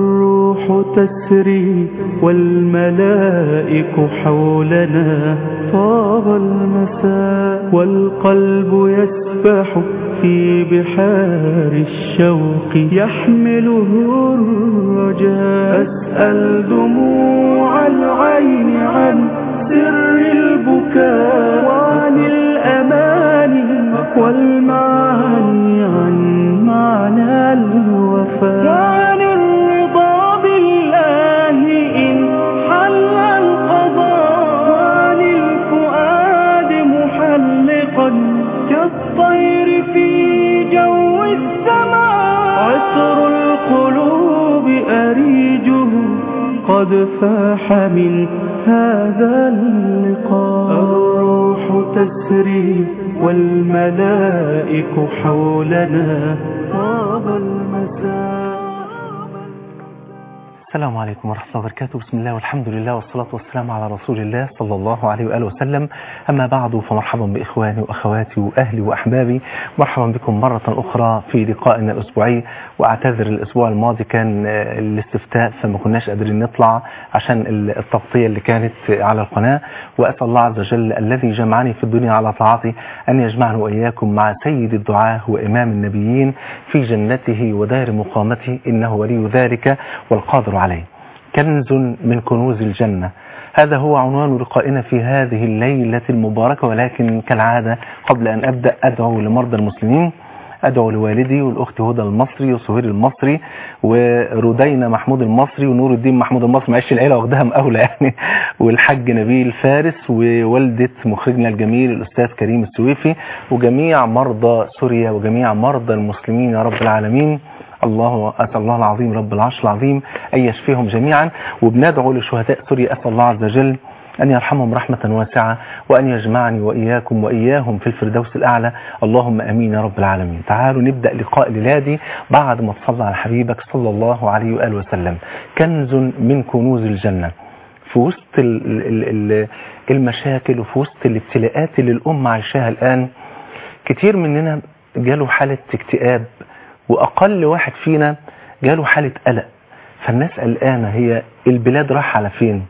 الروح تسري والملائك حولنا طاب المساء والقلب يسبح في بحار الشوق يحمله الرجاء أسأل دموع العين عن سر البكاء وعن الأماني والمعاني عن معنى الوفاء وعن الرضا بالله إن حل القضاء وعن الفؤاد محلقا كالطير في جو السماء عطر القلوب أريجه قد فاح من هذا اللقاء الروح تسري والملائك حولنا طاب المساء السلام عليكم ورحمة الله وبركاته بسم الله والحمد لله والصلاة والسلام على رسول الله صلى الله عليه وآله وسلم أما بعد فمرحبا بإخواني وأخواتي وأهلي وأحبابي مرحبا بكم مرة أخرى في لقائنا الأسبوعي وأعتذر الأسبوع الماضي كان الاستفتاء فما كناش قادرين نطلع عشان التغطية اللي كانت على القناة وأسأل الله عز وجل الذي جمعني في الدنيا على طاعته أن يجمعني وإياكم مع سيد الدعاة وإمام النبيين في جنته ودار مقامته إنه ولي ذلك والقادر عليه كنز من كنوز الجنة هذا هو عنوان لقائنا في هذه الليلة المباركة ولكن كالعادة قبل أن أبدأ أدعو لمرضى المسلمين أدعو لوالدي والأخت هدى المصري وسهير المصري ورودينا محمود المصري ونور الدين محمود المصري معيش العيلة واخدها مقاولة يعني والحاج نبيل فارس ووالدة مخرجنا الجميل الأستاذ كريم السويفي وجميع مرضى سوريا وجميع مرضى المسلمين يا رب العالمين الله أسأل الله العظيم رب العرش العظيم أن يشفيهم جميعا وبندعو لشهداء سوريا أسأل الله عز وجل أن يرحمهم رحمة واسعة وأن يجمعني وإياكم وإياهم في الفردوس الأعلى اللهم أمين يا رب العالمين تعالوا نبدأ لقاء ليلادي بعد ما تصلى على حبيبك صلى الله عليه وآله وسلم كنز من كنوز الجنة في وسط المشاكل وفي وسط الابتلاءات اللي الأمة عايشاها الآن كتير مننا جاله حالة اكتئاب وأقل واحد فينا جاله حالة قلق فالناس قلقانة هي البلاد رايحة على فين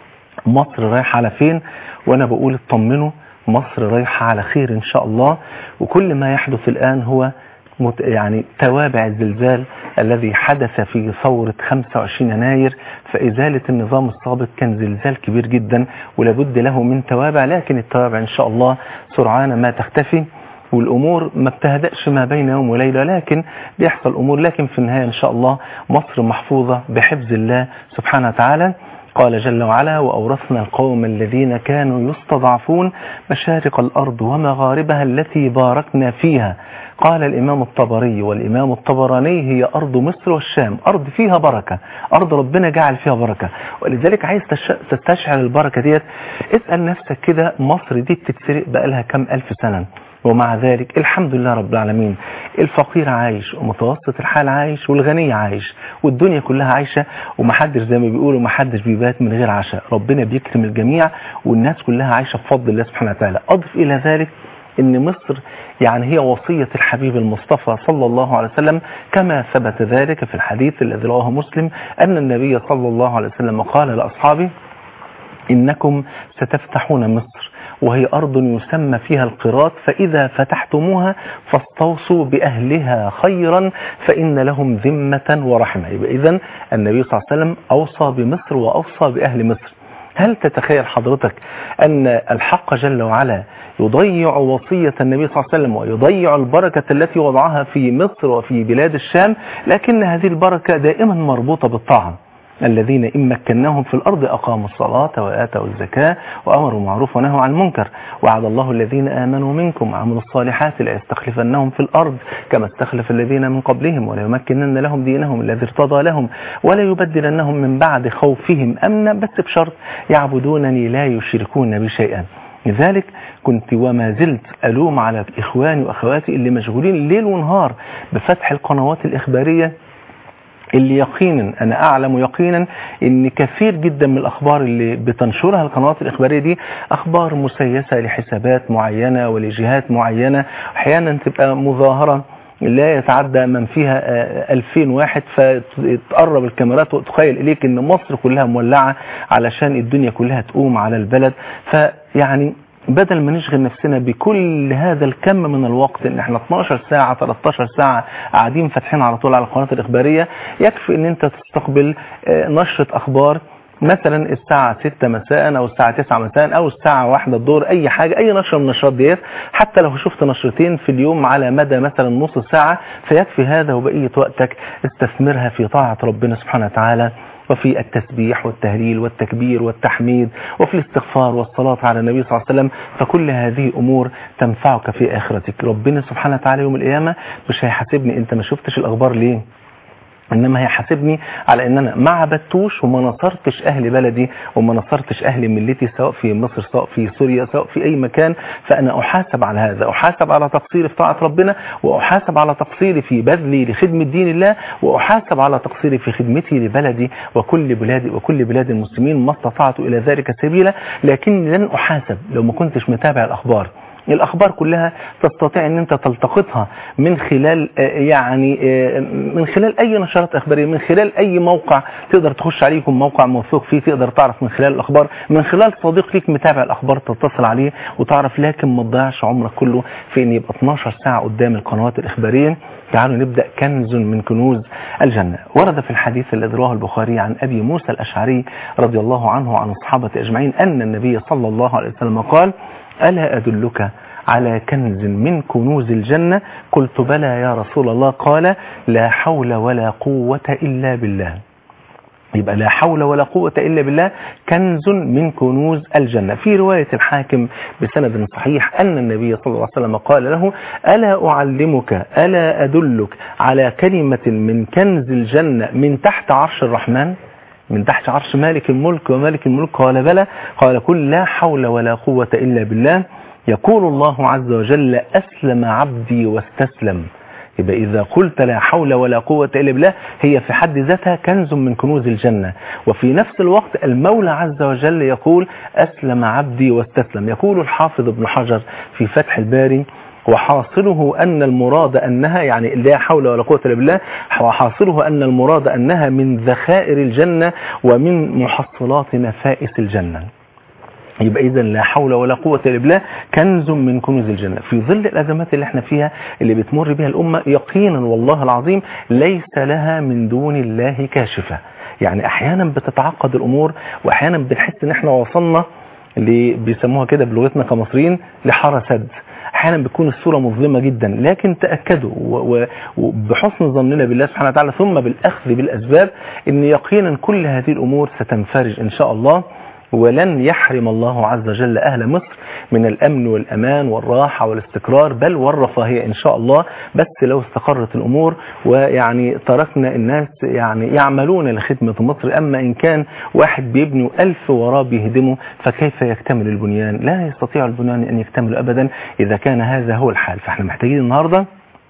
مصر رايحة على فين وأنا بقول اطمنوا مصر رايحة على خير إن شاء الله وكل ما يحدث الآن هو يعني توابع الزلزال الذي حدث في ثورة 25 يناير فإزالة النظام السابق كان زلزال كبير جدا ولابد له من توابع لكن التوابع إن شاء الله سرعان ما تختفي والأمور ما بتهدأش ما بين يوم وليلة لكن بيحصل أمور لكن في النهاية إن شاء الله مصر محفوظة بحفظ الله سبحانه وتعالى قال جل وعلا وأورثنا القوم الذين كانوا يستضعفون مشارق الأرض ومغاربها التي باركنا فيها قال الإمام الطبري والإمام الطبراني هي أرض مصر والشام أرض فيها بركة أرض ربنا جعل فيها بركة ولذلك عايز تستشعر البركة ديت اسأل نفسك كده مصر دي بتتسرق بقالها كم ألف سنة ومع ذلك الحمد لله رب العالمين الفقير عايش ومتوسط الحال عايش والغني عايش والدنيا كلها عايشة ومحدش زي ما بيقولوا محدش بيبات من غير عشاء ربنا بيكرم الجميع والناس كلها عايشة بفضل الله سبحانه وتعالى أضف إلى ذلك ان مصر يعني هي وصية الحبيب المصطفى صلى الله عليه وسلم كما ثبت ذلك في الحديث الذي رواه مسلم أن النبي صلى الله عليه وسلم قال لأصحابه إنكم ستفتحون مصر وهي أرض يسمى فيها القراط فإذا فتحتموها فاستوصوا بأهلها خيرا فإن لهم ذمة ورحمة يبقى إذن النبي صلى الله عليه وسلم أوصى بمصر وأوصى بأهل مصر هل تتخيل حضرتك أن الحق جل وعلا يضيع وصية النبي صلى الله عليه وسلم ويضيع البركة التي وضعها في مصر وفي بلاد الشام لكن هذه البركة دائما مربوطة بالطاعة الذين إن مكناهم في الأرض أقاموا الصلاة وآتوا الزكاة وأمروا معروف ونهوا عن المنكر وعد الله الذين آمنوا منكم وعملوا الصالحات ليستخلفنهم في الأرض كما استخلف الذين من قبلهم وليمكنن لهم دينهم الذي ارتضى لهم ولا يبدلنهم من بعد خوفهم أمنا بس بشرط يعبدونني لا يشركون بي شيئا لذلك كنت وما زلت ألوم على إخواني وأخواتي اللي مشغولين ليل ونهار بفتح القنوات الإخبارية اللي يقينا أنا أعلم يقينا أن كثير جدا من الأخبار اللي بتنشرها القنوات الإخبارية دي أخبار مسيسة لحسابات معينة ولجهات معينة أحيانا تبقى مظاهرة لا يتعدى من فيها آه، 2000 واحد فتقرب الكاميرات وتخيل إليك أن مصر كلها مولعة علشان الدنيا كلها تقوم على البلد فيعني بدل ما نشغل نفسنا بكل هذا الكم من الوقت ان احنا 12 ساعة 13 ساعة قاعدين فاتحين على طول على القناة الإخبارية يكفي ان انت تستقبل آه، نشرة أخبار مثلا الساعة 6 مساء او الساعة 9 مساء او الساعة 1 الظهر اي حاجة اي نشرة من النشرات ديت حتى لو شفت نشرتين في اليوم على مدى مثلا نص ساعة فيكفي هذا وبقية وقتك استثمرها في طاعة ربنا سبحانه وتعالى وفي التسبيح والتهليل والتكبير والتحميد وفي الاستغفار والصلاة على النبي صلى الله عليه وسلم فكل هذه أمور تنفعك في آخرتك ربنا سبحانه وتعالى يوم القيامة مش هيحاسبني انت ما شفتش الأخبار ليه انما هيحاسبني على ان انا ما عبدتوش وما نصرتش اهل بلدي وما نصرتش اهل ملتي سواء في مصر سواء في سوريا سواء في اي مكان فانا احاسب على هذا احاسب على تقصيري في طاعة ربنا واحاسب على تقصيري في بذلي لخدمة دين الله واحاسب على تقصيري في خدمتي لبلدي وكل بلادي وكل بلاد المسلمين ما استطعت الى ذلك سبيلا لكن لن احاسب لو ما كنتش متابع الاخبار الأخبار كلها تستطيع أن أنت تلتقطها من خلال آه، يعني آه، من خلال أي نشرات أخبارية من خلال أي موقع تقدر تخش عليه يكون موقع موثوق فيه تقدر تعرف من خلال الأخبار من خلال صديق ليك متابع الأخبار تتصل عليه وتعرف لكن ما تضيعش عمرك كله في أن يبقى 12 ساعة قدام القنوات الإخبارية تعالوا نبدأ كنز من كنوز الجنة ورد في الحديث الذي رواه البخاري عن أبي موسى الأشعري رضي الله عنه وعن الصحابة أجمعين أن النبي صلى الله عليه وسلم قال ألا أدلك على كنز من كنوز الجنة قلت بلى يا رسول الله قال لا حول ولا قوة إلا بالله يبقى لا حول ولا قوة إلا بالله كنز من كنوز الجنة في رواية الحاكم بسند صحيح أن النبي صلى الله عليه وسلم قال له ألا أعلمك ألا أدلك على كلمة من كنز الجنة من تحت عرش الرحمن من تحت عرش مالك الملك ومالك الملك قال بلى قال قل لا حول ولا قوة إلا بالله يقول الله عز وجل أسلم عبدي واستسلم يبقى إذا قلت لا حول ولا قوة إلا بالله هي في حد ذاتها كنز من كنوز الجنة وفي نفس الوقت المولى عز وجل يقول أسلم عبدي واستسلم يقول الحافظ ابن حجر في فتح الباري وحاصله أن المراد أنها يعني لا حول ولا قوة إلا بالله وحاصله أن المراد أنها من ذخائر الجنة ومن محصلات نفائس الجنة يبقى اذا لا حول ولا قوة الا بالله كنز من كنوز الجنة في ظل الازمات اللي احنا فيها اللي بتمر بها الامة يقينا والله العظيم ليس لها من دون الله كاشفة يعني احيانا بتتعقد الامور واحيانا بنحس ان احنا وصلنا اللي بيسموها كده بلغتنا كمصريين لحارة سد احيانا بتكون الصورة مظلمة جدا لكن تأكدوا و- و- وبحسن ظننا بالله سبحانه وتعالى ثم بالاخذ بالاسباب ان يقينا كل هذه الامور ستنفرج ان شاء الله ولن يحرم الله عز وجل أهل مصر من الأمن والأمان والراحة والاستقرار بل والرفاهية إن شاء الله بس لو استقرت الأمور ويعني تركنا الناس يعني يعملون لخدمة مصر أما إن كان واحد بيبني ألف وراه بيهدمه فكيف يكتمل البنيان لا يستطيع البنيان أن يكتمل أبدا إذا كان هذا هو الحال فإحنا محتاجين النهاردة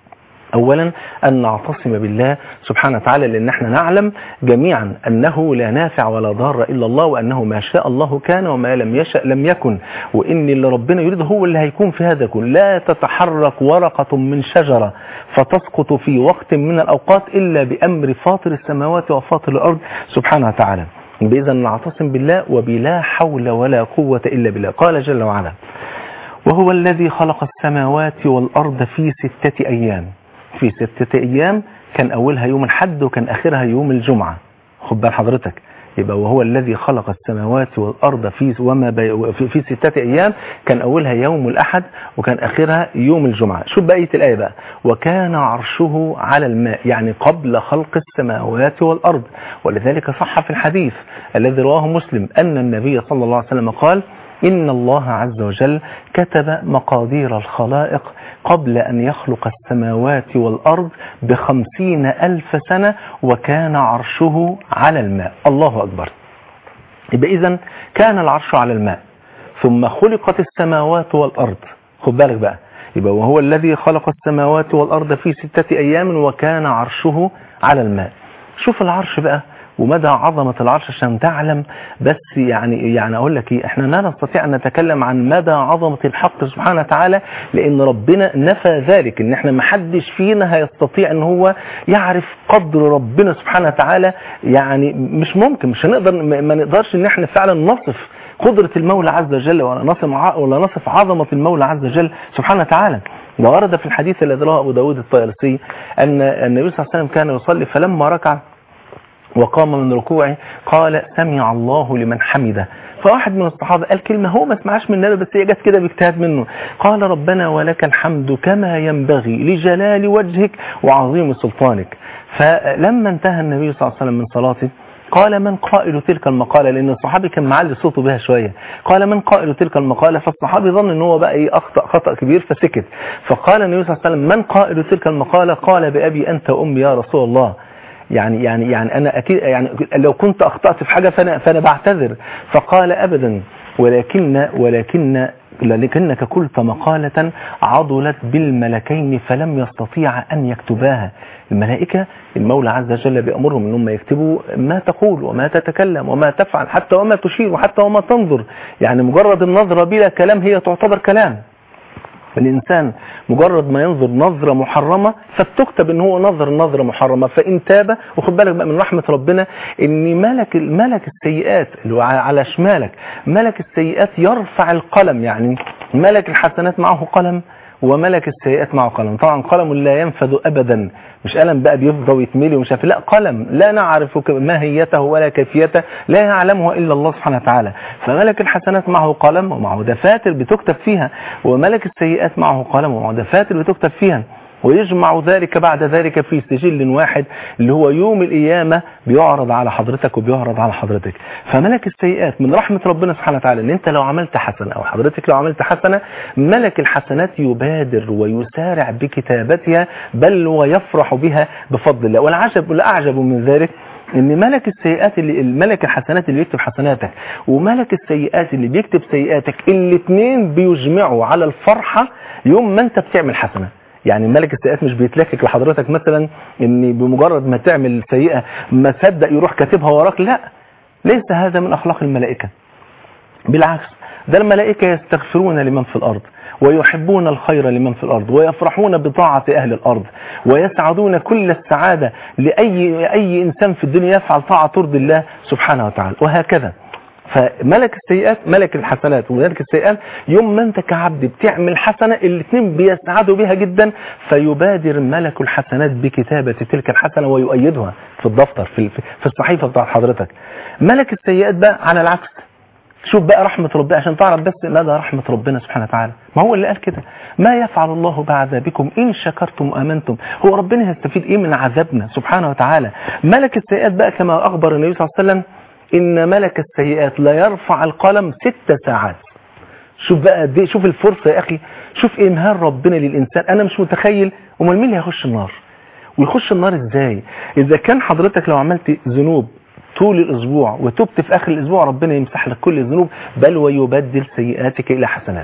اولا ان نعتصم بالله سبحانه وتعالى لان احنا نعلم جميعا انه لا نافع ولا ضار الا الله وانه ما شاء الله كان وما لم يشأ لم يكن وان اللي ربنا يريد هو اللي هيكون في هذا كله لا تتحرك ورقة من شجرة فتسقط في وقت من الاوقات الا بامر فاطر السماوات وفاطر الارض سبحانه وتعالى باذا نعتصم بالله وبلا حول ولا قوة الا بالله قال جل وعلا وهو الذي خلق السماوات والارض في ستة ايام في ستة أيام كان أولها يوم الحد وكان آخرها يوم الجمعة خد بال حضرتك يبقى وهو الذي خلق السماوات والأرض في وما بي في, في ستة أيام كان أولها يوم الأحد وكان آخرها يوم الجمعة شوف بقية الآية بقى وكان عرشه على الماء يعني قبل خلق السماوات والأرض ولذلك صح في الحديث الذي رواه مسلم أن النبي صلى الله عليه وسلم قال إن الله عز وجل كتب مقادير الخلائق قبل أن يخلق السماوات والأرض بخمسين ألف سنة وكان عرشه على الماء الله أكبر يبقى إذن كان العرش على الماء ثم خلقت السماوات والأرض خد بالك بقى يبقى وهو الذي خلق السماوات والأرض في ستة أيام وكان عرشه على الماء شوف العرش بقى ومدى عظمة العرش عشان تعلم بس يعني يعني اقول لك ايه احنا لا نستطيع ان نتكلم عن مدى عظمة الحق سبحانه وتعالى لان ربنا نفى ذلك ان احنا ما حدش فينا هيستطيع ان هو يعرف قدر ربنا سبحانه وتعالى يعني مش ممكن مش هنقدر ما نقدرش ان احنا فعلا نصف قدرة المولى عز وجل ولا نصف ولا نصف عظمة المولى عز وجل سبحانه وتعالى وورد في الحديث الذي رواه ابو داود الطيالسي ان النبي صلى الله عليه وسلم كان يصلي فلما ركع وقام من ركوعه قال سمع الله لمن حمده فواحد من الصحابة قال كلمة هو ما سمعش من النبي بس هي جت كده باجتهاد منه قال ربنا ولك الحمد كما ينبغي لجلال وجهك وعظيم سلطانك فلما انتهى النبي صلى الله عليه وسلم من صلاته قال من قائل تلك المقالة لأن الصحابي كان معلي صوته بها شوية قال من قائل تلك المقالة فالصحابي ظن ان هو بقى ايه أخطأ خطأ كبير فسكت فقال النبي صلى الله عليه وسلم من قائل تلك المقالة قال بأبي أنت أمي يا رسول الله يعني يعني يعني انا اكيد يعني لو كنت اخطات في حاجه فانا فانا بعتذر فقال ابدا ولكن ولكن لكنك قلت مقالة عضلت بالملكين فلم يستطيع أن يكتباها الملائكة المولى عز وجل بأمرهم أنهم يكتبوا ما تقول وما تتكلم وما تفعل حتى وما تشير وحتى وما تنظر يعني مجرد النظرة بلا كلام هي تعتبر كلام الإنسان مجرد ما ينظر نظرة محرمة فبتكتب ان هو نظر نظرة محرمة فإن تاب وخد بالك بقى من رحمة ربنا ان ملك ملك السيئات اللي هو على شمالك ملك السيئات يرفع القلم يعني ملك الحسنات معه قلم وملك السيئات معه قلم طبعا قلم لا ينفذ أبدا مش قلم بقى بيفضى ويتملي ومش عارف لا قلم لا نعرف ماهيته ولا كيفيته لا يعلمها إلا الله سبحانه وتعالى فملك الحسنات معه قلم ومعه دفاتر بتكتب فيها وملك السيئات معه قلم ومعه دفاتر بتكتب فيها ويجمع ذلك بعد ذلك في سجل واحد اللي هو يوم القيامة بيعرض على حضرتك وبيعرض على حضرتك فملك السيئات من رحمة ربنا سبحانه وتعالى ان انت لو عملت حسنة او حضرتك لو عملت حسنة ملك الحسنات يبادر ويسارع بكتابتها بل ويفرح بها بفضل الله والعجب والأعجب من ذلك ان ملك السيئات اللي الملك الحسنات اللي بيكتب حسناتك وملك السيئات اللي بيكتب سيئاتك الاثنين بيجمعوا على الفرحة يوم ما انت بتعمل حسنة يعني ملك السيئات مش بيتلكك لحضرتك مثلا ان بمجرد ما تعمل سيئة ما صدق يروح كاتبها وراك لا ليس هذا من اخلاق الملائكة بالعكس ده الملائكة يستغفرون لمن في الارض ويحبون الخير لمن في الأرض ويفرحون بطاعة أهل الأرض ويسعدون كل السعادة لأي أي إنسان في الدنيا يفعل طاعة ترضي الله سبحانه وتعالى وهكذا فملك السيئات ملك الحسنات وملك السيئات يوم ما انت كعبد بتعمل حسنة الاثنين بيسعدوا بها جدا فيبادر ملك الحسنات بكتابة تلك الحسنة ويؤيدها في الدفتر في في الصحيفة بتاعت حضرتك ملك السيئات بقى على العكس شوف بقى رحمة ربنا عشان تعرف بس مدى رحمة ربنا سبحانه وتعالى ما هو اللي قال كده ما يفعل الله بعد بكم إن شكرتم وآمنتم هو ربنا هيستفيد إيه من عذابنا سبحانه وتعالى ملك السيئات بقى كما أخبر النبي صلى الله عليه وسلم إن ملك السيئات لا يرفع القلم ست ساعات شوف بقى دي شوف الفرصة يا أخي شوف إمهال ربنا للإنسان أنا مش متخيل أمال مين اللي هيخش النار ويخش النار إزاي إذا كان حضرتك لو عملت ذنوب طول الأسبوع وتبت في آخر الأسبوع ربنا يمسح لك كل الذنوب بل ويبدل سيئاتك إلى حسنات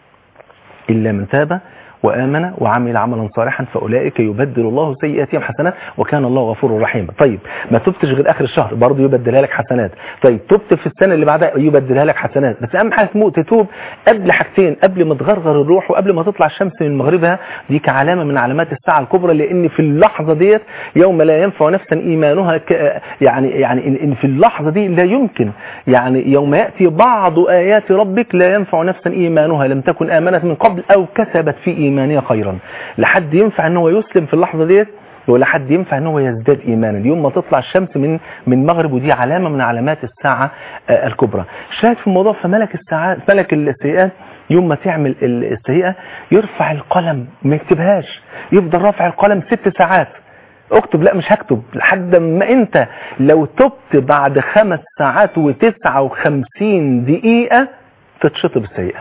إلا من تاب وآمن وعمل عملا صالحا فأولئك يبدل الله سيئاتهم حسنات وكان الله غفور رحيما طيب ما تبتش غير آخر الشهر برضه يبدلها لك حسنات طيب تبت في السنة اللي بعدها يبدلها لك حسنات بس أهم حاجة تموت تتوب قبل حاجتين قبل ما تغرغر الروح وقبل ما تطلع الشمس من مغربها دي كعلامة من علامات الساعة الكبرى لأن في اللحظة ديت يوم لا ينفع نفسا إيمانها ك يعني يعني إن في اللحظة دي لا يمكن يعني يوم يأتي بعض آيات ربك لا ينفع نفسا إيمانها لم تكن آمنت من قبل أو كسبت في إيمان إيمانية خيرا لحد ينفع ان هو يسلم في اللحظة ديت ولا حد ينفع ان هو يزداد ايمانا اليوم ما تطلع الشمس من من مغرب ودي علامة من علامات الساعة آه الكبرى شاهد في الموضوع فملك الساعات ملك السيئات يوم ما تعمل السيئة يرفع القلم ما يكتبهاش يفضل رافع القلم ست ساعات اكتب لا مش هكتب لحد ما انت لو تبت بعد خمس ساعات وتسعة وخمسين دقيقة تتشطب السيئة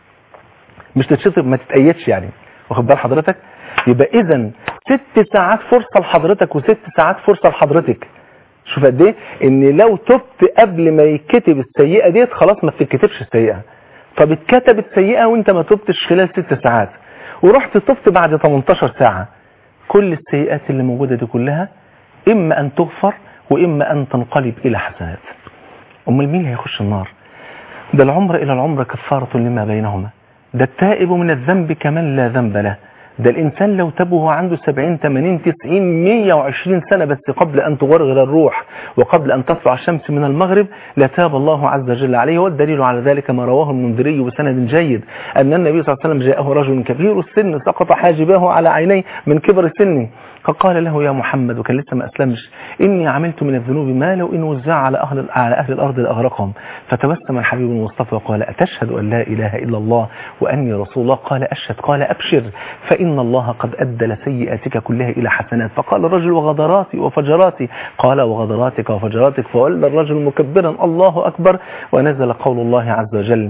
مش تتشطب ما تتأيدش يعني واخد بال حضرتك يبقى اذا ست ساعات فرصة لحضرتك وست ساعات فرصة لحضرتك شوف قد ايه ان لو تبت قبل ما يتكتب السيئة ديت خلاص ما بتتكتبش السيئة طب اتكتبت سيئة وانت ما تبتش خلال ست ساعات ورحت تبت بعد 18 ساعة كل السيئات اللي موجودة دي كلها اما ان تغفر وإما أن تنقلب إلى حسنات أمال مين هيخش النار ده العمر إلى العمر كفارة لما بينهما ده التائب من الذنب كمن لا ذنب له ده الإنسان لو تاب وهو عنده 70 80 90 120 سنة بس قبل أن تغرغر الروح وقبل أن تطلع الشمس من المغرب لتاب الله عز وجل عليه والدليل على ذلك ما رواه المنذري بسند جيد أن النبي صلى الله عليه وسلم جاءه رجل كبير السن سقط حاجباه على عينيه من كبر سنه فقال له يا محمد وكان لسه ما أسلمش إني عملت من الذنوب ما لو إن وزع على أهل, على أهل الأرض لأغرقهم فتبسم الحبيب المصطفى وقال أتشهد أن لا إله إلا الله وأني رسول الله قال أشهد قال أبشر فإن الله قد أدل سيئاتك كلها إلى حسنات فقال الرجل وغدراتي وفجراتي قال وغدراتك وفجراتك فولى الرجل مكبرا الله أكبر ونزل قول الله عز وجل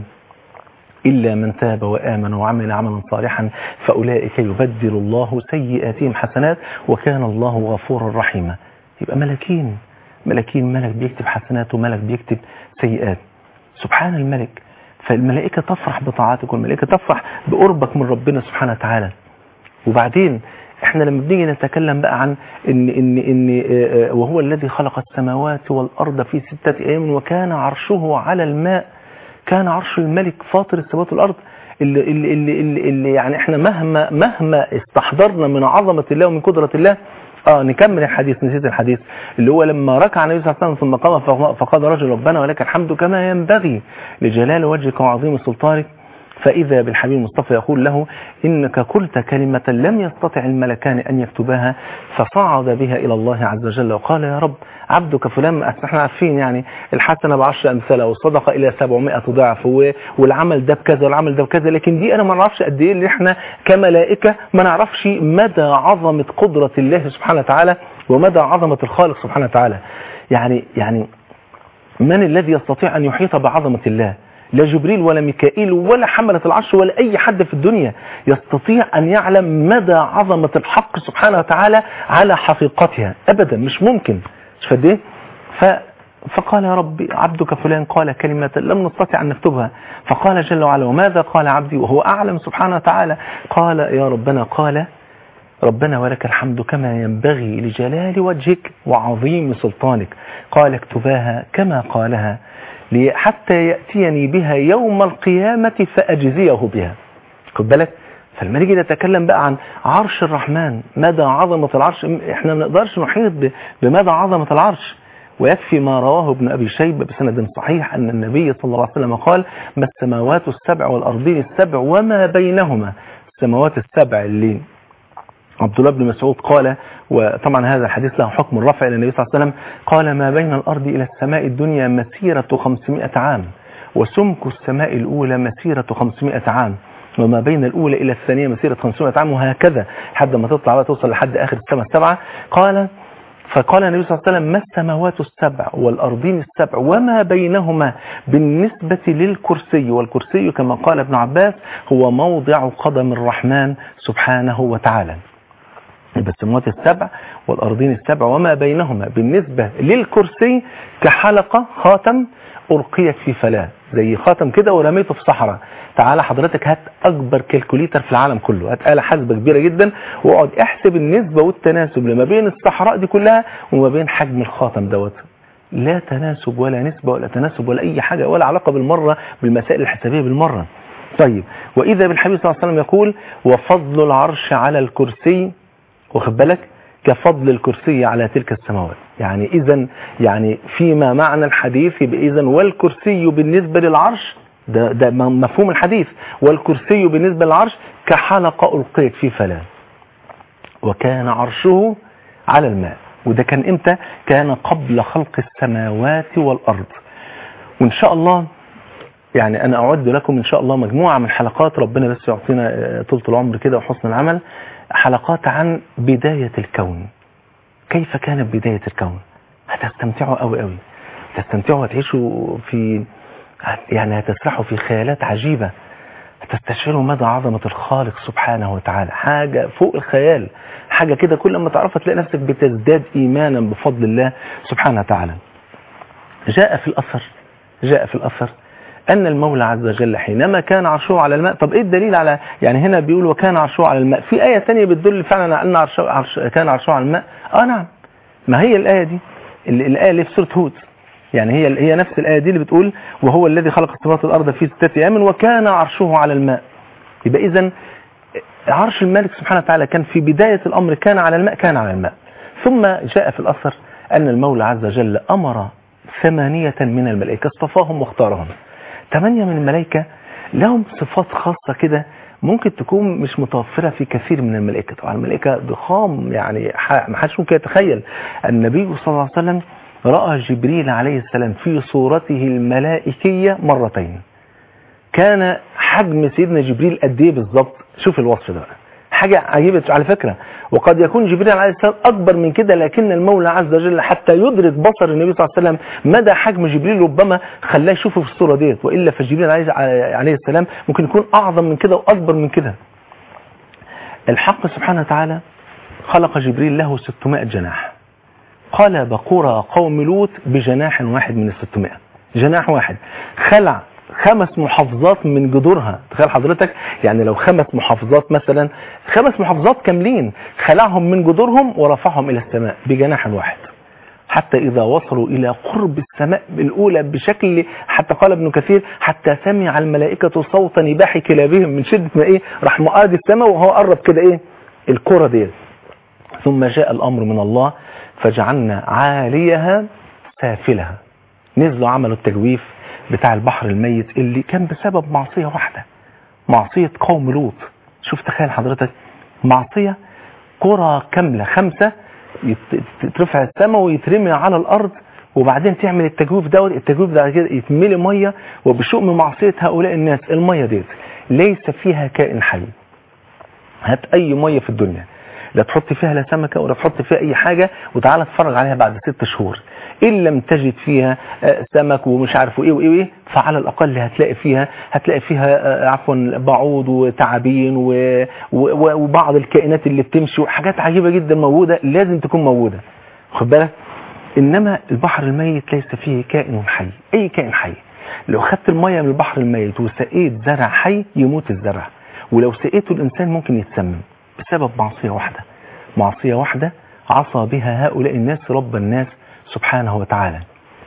إلا من تاب وآمن وعمل عملا صالحا فأولئك يبدل الله سيئاتهم حسنات وكان الله غفورا رحيما يبقى ملكين ملكين ملك بيكتب حسنات وملك بيكتب سيئات سبحان الملك فالملائكة تفرح بطاعتك والملائكة تفرح بقربك من ربنا سبحانه وتعالى وبعدين احنا لما بنيجي نتكلم بقى عن ان ان ان وهو الذي خلق السماوات والارض في ستة ايام وكان عرشه على الماء كان عرش الملك فاطر السماوات والارض اللي, اللي, اللي, اللي, اللي يعني احنا مهما مهما استحضرنا من عظمة الله ومن قدرة الله اه نكمل الحديث نسيت الحديث اللي هو لما ركع النبي صلى الله عليه وسلم ثم قام فقال رجل ربنا ولك الحمد كما ينبغي لجلال وجهك وعظيم سلطانك فإذا بالحبيب المصطفى يقول له إنك قلت كلمة لم يستطع الملكان أن يكتباها فصعد بها إلى الله عز وجل وقال يا رب عبدك فلان احنا عارفين يعني الحسنة بعشر أمثالها والصدقة إلى 700 ضعف والعمل ده بكذا والعمل ده بكذا لكن دي أنا ما نعرفش قد إيه اللي احنا كملائكة ما نعرفش مدى عظمة قدرة الله سبحانه وتعالى ومدى عظمة الخالق سبحانه وتعالى يعني يعني من الذي يستطيع أن يحيط بعظمة الله لا جبريل ولا ميكائيل ولا حملة العرش ولا أي حد في الدنيا يستطيع أن يعلم مدى عظمة الحق سبحانه وتعالى على حقيقتها أبدا مش ممكن مش فديه ف فقال يا ربي عبدك فلان قال كلمة لم نستطع أن نكتبها فقال جل وعلا وماذا قال عبدي وهو أعلم سبحانه وتعالى قال يا ربنا قال ربنا ولك الحمد كما ينبغي لجلال وجهك وعظيم سلطانك قال اكتباها كما قالها حتى يأتيني بها يوم القيامة فأجزيه بها خد بالك فلما نيجي نتكلم بقى عن عرش الرحمن مدى عظمة العرش احنا ما نقدرش نحيط بمدى عظمة العرش ويكفي ما رواه ابن أبي شيبة بسند صحيح أن النبي صلى الله عليه وسلم قال ما السماوات السبع والأرضين السبع وما بينهما السماوات السبع اللي عبد الله بن مسعود قال وطبعا هذا الحديث له حكم الرفع إلى النبي صلى الله عليه وسلم قال ما بين الأرض إلى السماء الدنيا مسيرة 500 عام وسمك السماء الأولى مسيرة 500 عام وما بين الأولى إلى الثانية مسيرة 500 عام وهكذا لحد ما تطلع بقى توصل لحد آخر السماء السبعة قال فقال النبي صلى الله عليه وسلم ما السماوات السبع والأرضين السبع وما بينهما بالنسبة للكرسي والكرسي كما قال ابن عباس هو موضع قدم الرحمن سبحانه وتعالى يبقى السماوات السبع والأرضين السبع وما بينهما بالنسبة للكرسي كحلقة خاتم ألقيت في فلاة زي خاتم كده ورميته في صحراء تعالى حضرتك هات أكبر كالكوليتر في العالم كله هات آلة حاسبة كبيرة جدا واقعد احسب النسبة والتناسب لما بين الصحراء دي كلها وما بين حجم الخاتم دوت لا تناسب ولا نسبة ولا تناسب ولا أي حاجة ولا علاقة بالمرة بالمسائل الحسابية بالمرة طيب وإذا بالحبيب صلى الله عليه وسلم يقول وفضل العرش على الكرسي واخد بالك كفضل الكرسي على تلك السماوات يعني اذا يعني فيما معنى الحديث يبقى اذا والكرسي بالنسبة للعرش ده, ده مفهوم الحديث والكرسي بالنسبة للعرش كحلقة ألقيت في فلاة وكان عرشه على الماء وده كان امتى كان قبل خلق السماوات والأرض وإن شاء الله يعني أنا أعد لكم إن شاء الله مجموعة من حلقات ربنا بس يعطينا طولة العمر كده وحسن العمل حلقات عن بداية الكون كيف كانت بداية الكون هتستمتعوا قوي قوي هتستمتعوا وتعيشوا في يعني هتسرحوا في خيالات عجيبة هتستشعروا مدى عظمة الخالق سبحانه وتعالى حاجة فوق الخيال حاجة كده كل ما تعرفها تلاقي نفسك بتزداد إيمانا بفضل الله سبحانه وتعالى جاء في الأثر جاء في الأثر أن المولى عز وجل حينما كان عرشه على الماء طب إيه الدليل على يعني هنا بيقول وكان عرشه على الماء في آية تانية بتدل فعلا على أن عرشه عرش كان عرشه على الماء آه نعم ما هي الآية دي ال- الآية اللي في سورة هود يعني هي هي نفس الآية دي اللي بتقول وهو الذي خلق السماوات والأرض في ستة أيام وكان عرشه على الماء يبقى إذا عرش الملك سبحانه وتعالى كان في بداية الأمر كان على الماء كان على الماء ثم جاء في الأثر أن المولى عز وجل أمر ثمانية من الملائكة اصطفاهم واختارهم ثمانية من الملائكة لهم صفات خاصة كده ممكن تكون مش متوفرة في كثير من الملائكة طبعا الملائكة ضخام يعني ح- ما حدش ممكن يتخيل النبي صلى الله عليه وسلم رأى جبريل عليه السلام في صورته الملائكية مرتين كان حجم سيدنا جبريل قد ايه بالظبط شوف الوصف ده بقى. حاجة عجيبة على فكرة وقد يكون جبريل عليه السلام أكبر من كده لكن المولى عز وجل حتى يدرك بصر النبي صلى الله عليه وسلم مدى حجم جبريل ربما خلاه يشوفه في الصورة ديت وإلا فجبريل عليه عليه السلام ممكن يكون أعظم من كده وأكبر من كده الحق سبحانه وتعالى خلق جبريل له 600 جناح قلب قرى قوم لوط بجناح واحد من ال 600 جناح واحد خلع خمس محافظات من جذورها تخيل حضرتك يعني لو خمس محافظات مثلا خمس محافظات كاملين خلعهم من جذورهم ورفعهم الى السماء بجناح واحد حتى إذا وصلوا إلى قرب السماء الأولى بشكل حتى قال ابن كثير حتى سمع الملائكة صوت نباح كلابهم من شدة ما إيه راح مقاد السماء وهو قرب كده إيه الكرة ديت ثم جاء الأمر من الله فجعلنا عاليها سافلها نزلوا عملوا التجويف بتاع البحر الميت اللي كان بسبب معصية واحدة معصية قوم لوط شوف تخيل حضرتك معصية قرى كاملة خمسة يت- ترفع السماء ويترمي على الأرض وبعدين تعمل التجويف دوت التجويف ده كده يتملي مية وبشؤم معصية هؤلاء الناس المية ديت ليس فيها كائن حي هات أي مية في الدنيا لا تحط فيها لا سمكة ولا تحط فيها أي حاجة وتعالى اتفرج عليها بعد ست شهور إن لم تجد فيها آه، سمك ومش عارف إيه وإيه وإيه فعلى الأقل هتلاقي فيها هتلاقي فيها آه، عفوا بعوض وتعابين و- و- وبعض الكائنات اللي بتمشي وحاجات عجيبة جدا موجودة لازم تكون موجودة خد بالك إنما البحر الميت ليس فيه كائن حي أي كائن حي لو خدت المية من البحر الميت وسقيت زرع حي يموت الزرع ولو سقيته الإنسان ممكن يتسمم بسبب معصية واحدة معصية واحدة عصى بها هؤلاء الناس رب الناس سبحانه وتعالى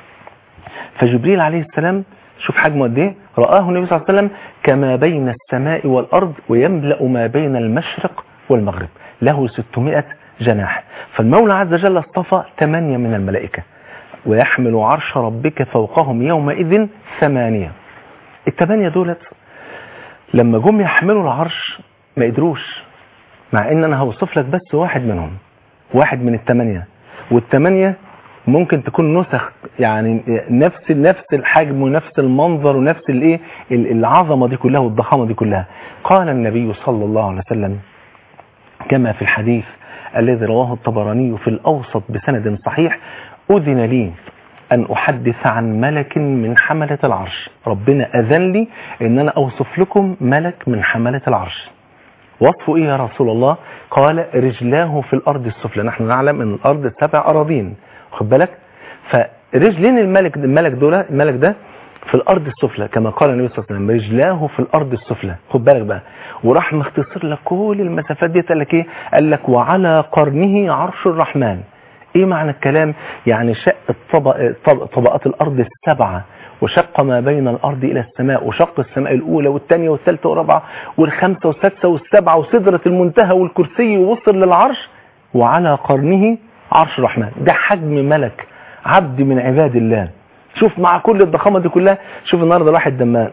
فجبريل عليه السلام شوف حجمه قد ايه رآه النبي صلى الله عليه وسلم كما بين السماء والأرض ويملأ ما بين المشرق والمغرب له 600 جناح فالمولى عز وجل اصطفى ثمانية من الملائكة ويحمل عرش ربك فوقهم يومئذ ثمانية الثمانية دولت لما جم يحملوا العرش ما قدروش مع ان انا هوصف لك بس واحد منهم واحد من الثمانية والثمانية ممكن تكون نسخ يعني نفس نفس الحجم ونفس المنظر ونفس الايه ال- العظمه دي كلها والضخامه دي كلها قال النبي صلى الله عليه وسلم كما في الحديث الذي رواه الطبراني في الاوسط بسند صحيح اذن لي ان احدث عن ملك من حمله العرش ربنا اذن لي ان انا اوصف لكم ملك من حمله العرش وصفه ايه يا رسول الله قال رجلاه في الارض السفلى نحن نعلم ان الارض سبع اراضين خد بالك فرجلين الملك الملك دول الملك ده في الارض السفلى كما قال النبي صلى الله عليه وسلم رجلاه في الارض السفلى خد بالك بقى وراح مختصر لك كل المسافات دي قال لك ايه قال لك وعلى قرنه عرش الرحمن ايه معنى الكلام يعني شق الطبق طب- طبقات الارض السبعه وشق ما بين الارض الى السماء وشق السماء الاولى والثانيه والثالثه والرابعه والخامسه والسادسه والسابعه وسدره المنتهى والكرسي ووصل للعرش وعلى قرنه عرش الرحمن ده حجم ملك عبد من عباد الله شوف مع كل الضخامه دي كلها شوف النهارده الواحد لما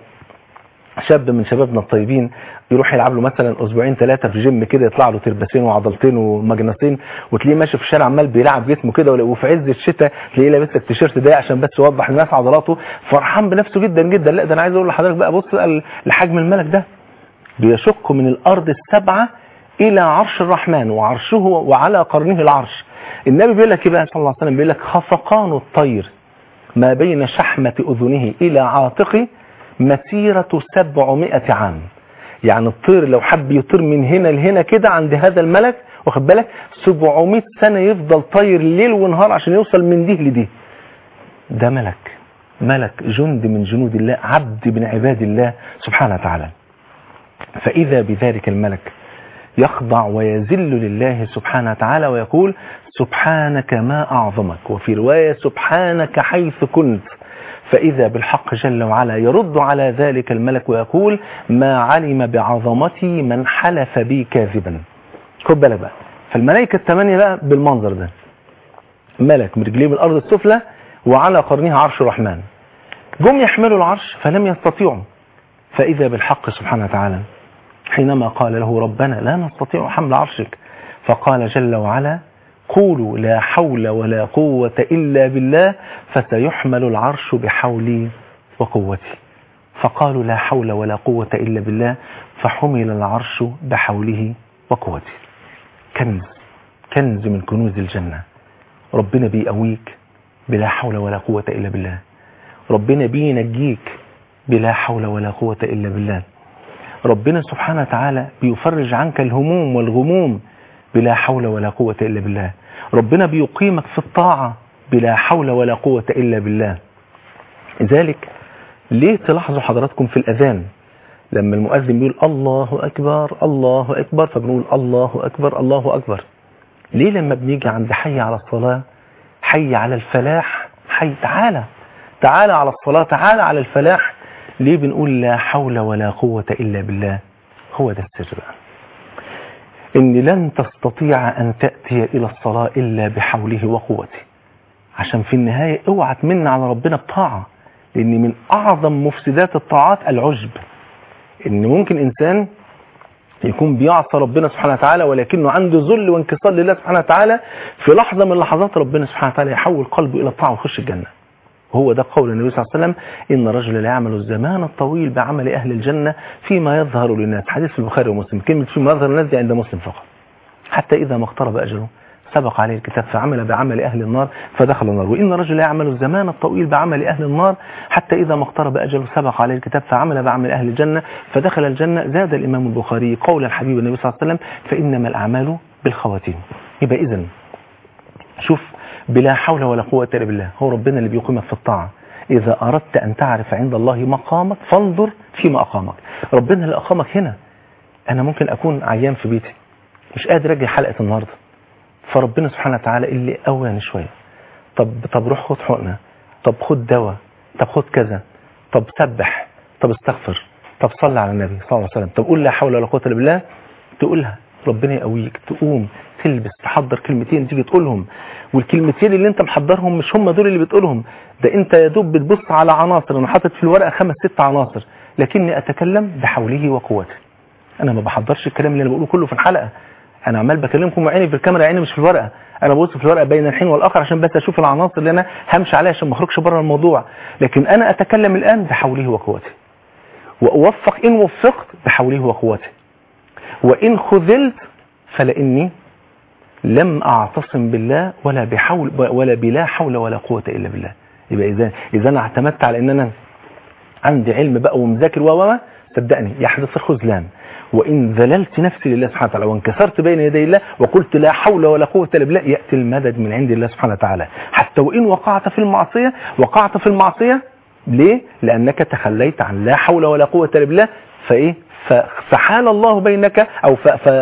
شاب من شبابنا الطيبين يروح يلعب له مثلا اسبوعين ثلاثه في جيم كده يطلع له تربسين وعضلتين ومجنسين وتلاقيه ماشي في الشارع عمال بيلعب جسمه كده ول- وفي عز الشتاء تلاقيه لابس لك تيشيرت ده عشان بس يوضح للناس عضلاته فرحان بنفسه جدا جدا لا ده انا عايز اقول لحضرتك بقى بص بقى لحجم الملك ده بيشق من الارض السبعه الى عرش الرحمن وعرشه وعلى قرنه العرش النبي بيقول لك ايه بقى صلى الله عليه وسلم بيقول لك خفقان الطير ما بين شحمة أذنه إلى عاتقه مسيرة سبعمائة عام يعني الطير لو حب يطير من هنا لهنا كده عند هذا الملك واخد بالك 700 سنة يفضل طاير ليل ونهار عشان يوصل من دي لدي ده ملك ملك جند من جنود الله عبد من عباد الله سبحانه وتعالى فإذا بذلك الملك يخضع ويذل لله سبحانه وتعالى ويقول سبحانك ما أعظمك وفي رواية سبحانك حيث كنت فإذا بالحق جل وعلا يرد على ذلك الملك ويقول ما علم بعظمتي من حلف بي كاذبا خد بالك بقى فالملائكة الثمانية بقى بالمنظر ده ملك برجليه من الأرض السفلى وعلى قرنها عرش الرحمن جم يحملوا العرش فلم يستطيعوا فإذا بالحق سبحانه وتعالى حينما قال له ربنا لا نستطيع حمل عرشك فقال جل وعلا قولوا لا حول ولا قوة إلا بالله فسيحمل العرش بحولي وقوتي فقالوا لا حول ولا قوة إلا بالله فحمل العرش بحوله وقوته كنز كنز من كنوز الجنة ربنا بيقويك بلا حول ولا قوة إلا بالله ربنا بينجيك بلا حول ولا قوة إلا بالله ربنا سبحانه وتعالى بيفرج عنك الهموم والغموم بلا حول ولا قوة إلا بالله ربنا بيقيمك في الطاعة بلا حول ولا قوة إلا بالله لذلك ليه تلاحظوا حضراتكم في الأذان لما المؤذن بيقول الله أكبر الله أكبر فبنقول الله أكبر الله أكبر ليه لما بنيجي عند حي على الصلاة حي على الفلاح حي تعالى تعالى على الصلاة تعالى على الفلاح ليه بنقول لا حول ولا قوة إلا بالله هو ده السر بقى إن لن تستطيع أن تأتي إلى الصلاة إلا بحوله وقوته عشان في النهاية اوعى تمن على ربنا بطاعة لأن من أعظم مفسدات الطاعات العجب إن ممكن إنسان يكون بيعصى ربنا سبحانه وتعالى ولكنه عنده ذل وانكسار لله سبحانه وتعالى في لحظة من لحظات ربنا سبحانه وتعالى يحول قلبه إلى الطاعة ويخش الجنة هو ده قول النبي صلى الله عليه وسلم إن الرجل لا يعمل الزمان الطويل بعمل أهل الجنة فيما يظهر للناس حديث في البخاري ومسلم كلمة فيما يظهر للناس دي عند مسلم فقط حتى إذا ما اقترب أجله سبق عليه الكتاب فعمل بعمل أهل النار فدخل النار وإن الرجل لا يعمل الزمان الطويل بعمل أهل النار حتى إذا ما اقترب أجله سبق عليه الكتاب فعمل بعمل أهل الجنة فدخل الجنة زاد الإمام البخاري قول الحبيب النبي صلى الله عليه وسلم فإنما الأعمال بالخواتيم يبقى إذن شوف بلا حول ولا قوة إلا بالله هو ربنا اللي بيقيمك في الطاعة إذا أردت أن تعرف عند الله مقامك فانظر فيما أقامك ربنا اللي أقامك هنا أنا ممكن أكون عيان في بيتي مش قادر أجي حلقة النهاردة فربنا سبحانه وتعالى اللي قواني شوية طب طب روح خد حقنة طب خد دواء طب خد كذا طب سبح طب استغفر طب صلي على النبي صلى الله عليه وسلم طب قول لا حول ولا قوة إلا بالله تقولها ربنا يقويك تقوم تلبس تحضر كلمتين تيجي تقولهم والكلمتين اللي انت محضرهم مش هم دول اللي بتقولهم ده انت يا دوب بتبص على عناصر انا حاطط في الورقه خمس ست عناصر لكني اتكلم بحوله وقوته انا ما بحضرش الكلام اللي انا بقوله كله في الحلقه انا عمال بكلمكم وعيني في الكاميرا عيني مش في الورقه انا ببص في الورقه بين الحين والاخر عشان بس اشوف العناصر اللي انا همشي عليها عشان ما اخرجش بره الموضوع لكن انا اتكلم الان بحوله وقوته واوفق ان وفقت بحوله وقوته وان خذلت فلاني لم اعتصم بالله ولا بحول ولا بلا حول ولا قوه الا بالله يبقى اذا اذا انا اعتمدت على ان انا عندي علم بقى ومذاكر و صدقني يحدث الخذلان وإن ذللت نفسي لله سبحانه وتعالى وانكسرت بين يدي الله وقلت لا حول ولا قوة إلا بالله يأتي المدد من عند الله سبحانه وتعالى حتى وإن وقعت في المعصية وقعت في المعصية ليه؟ لأنك تخليت عن لا حول ولا قوة إلا بالله فإيه؟ فحال الله بينك أو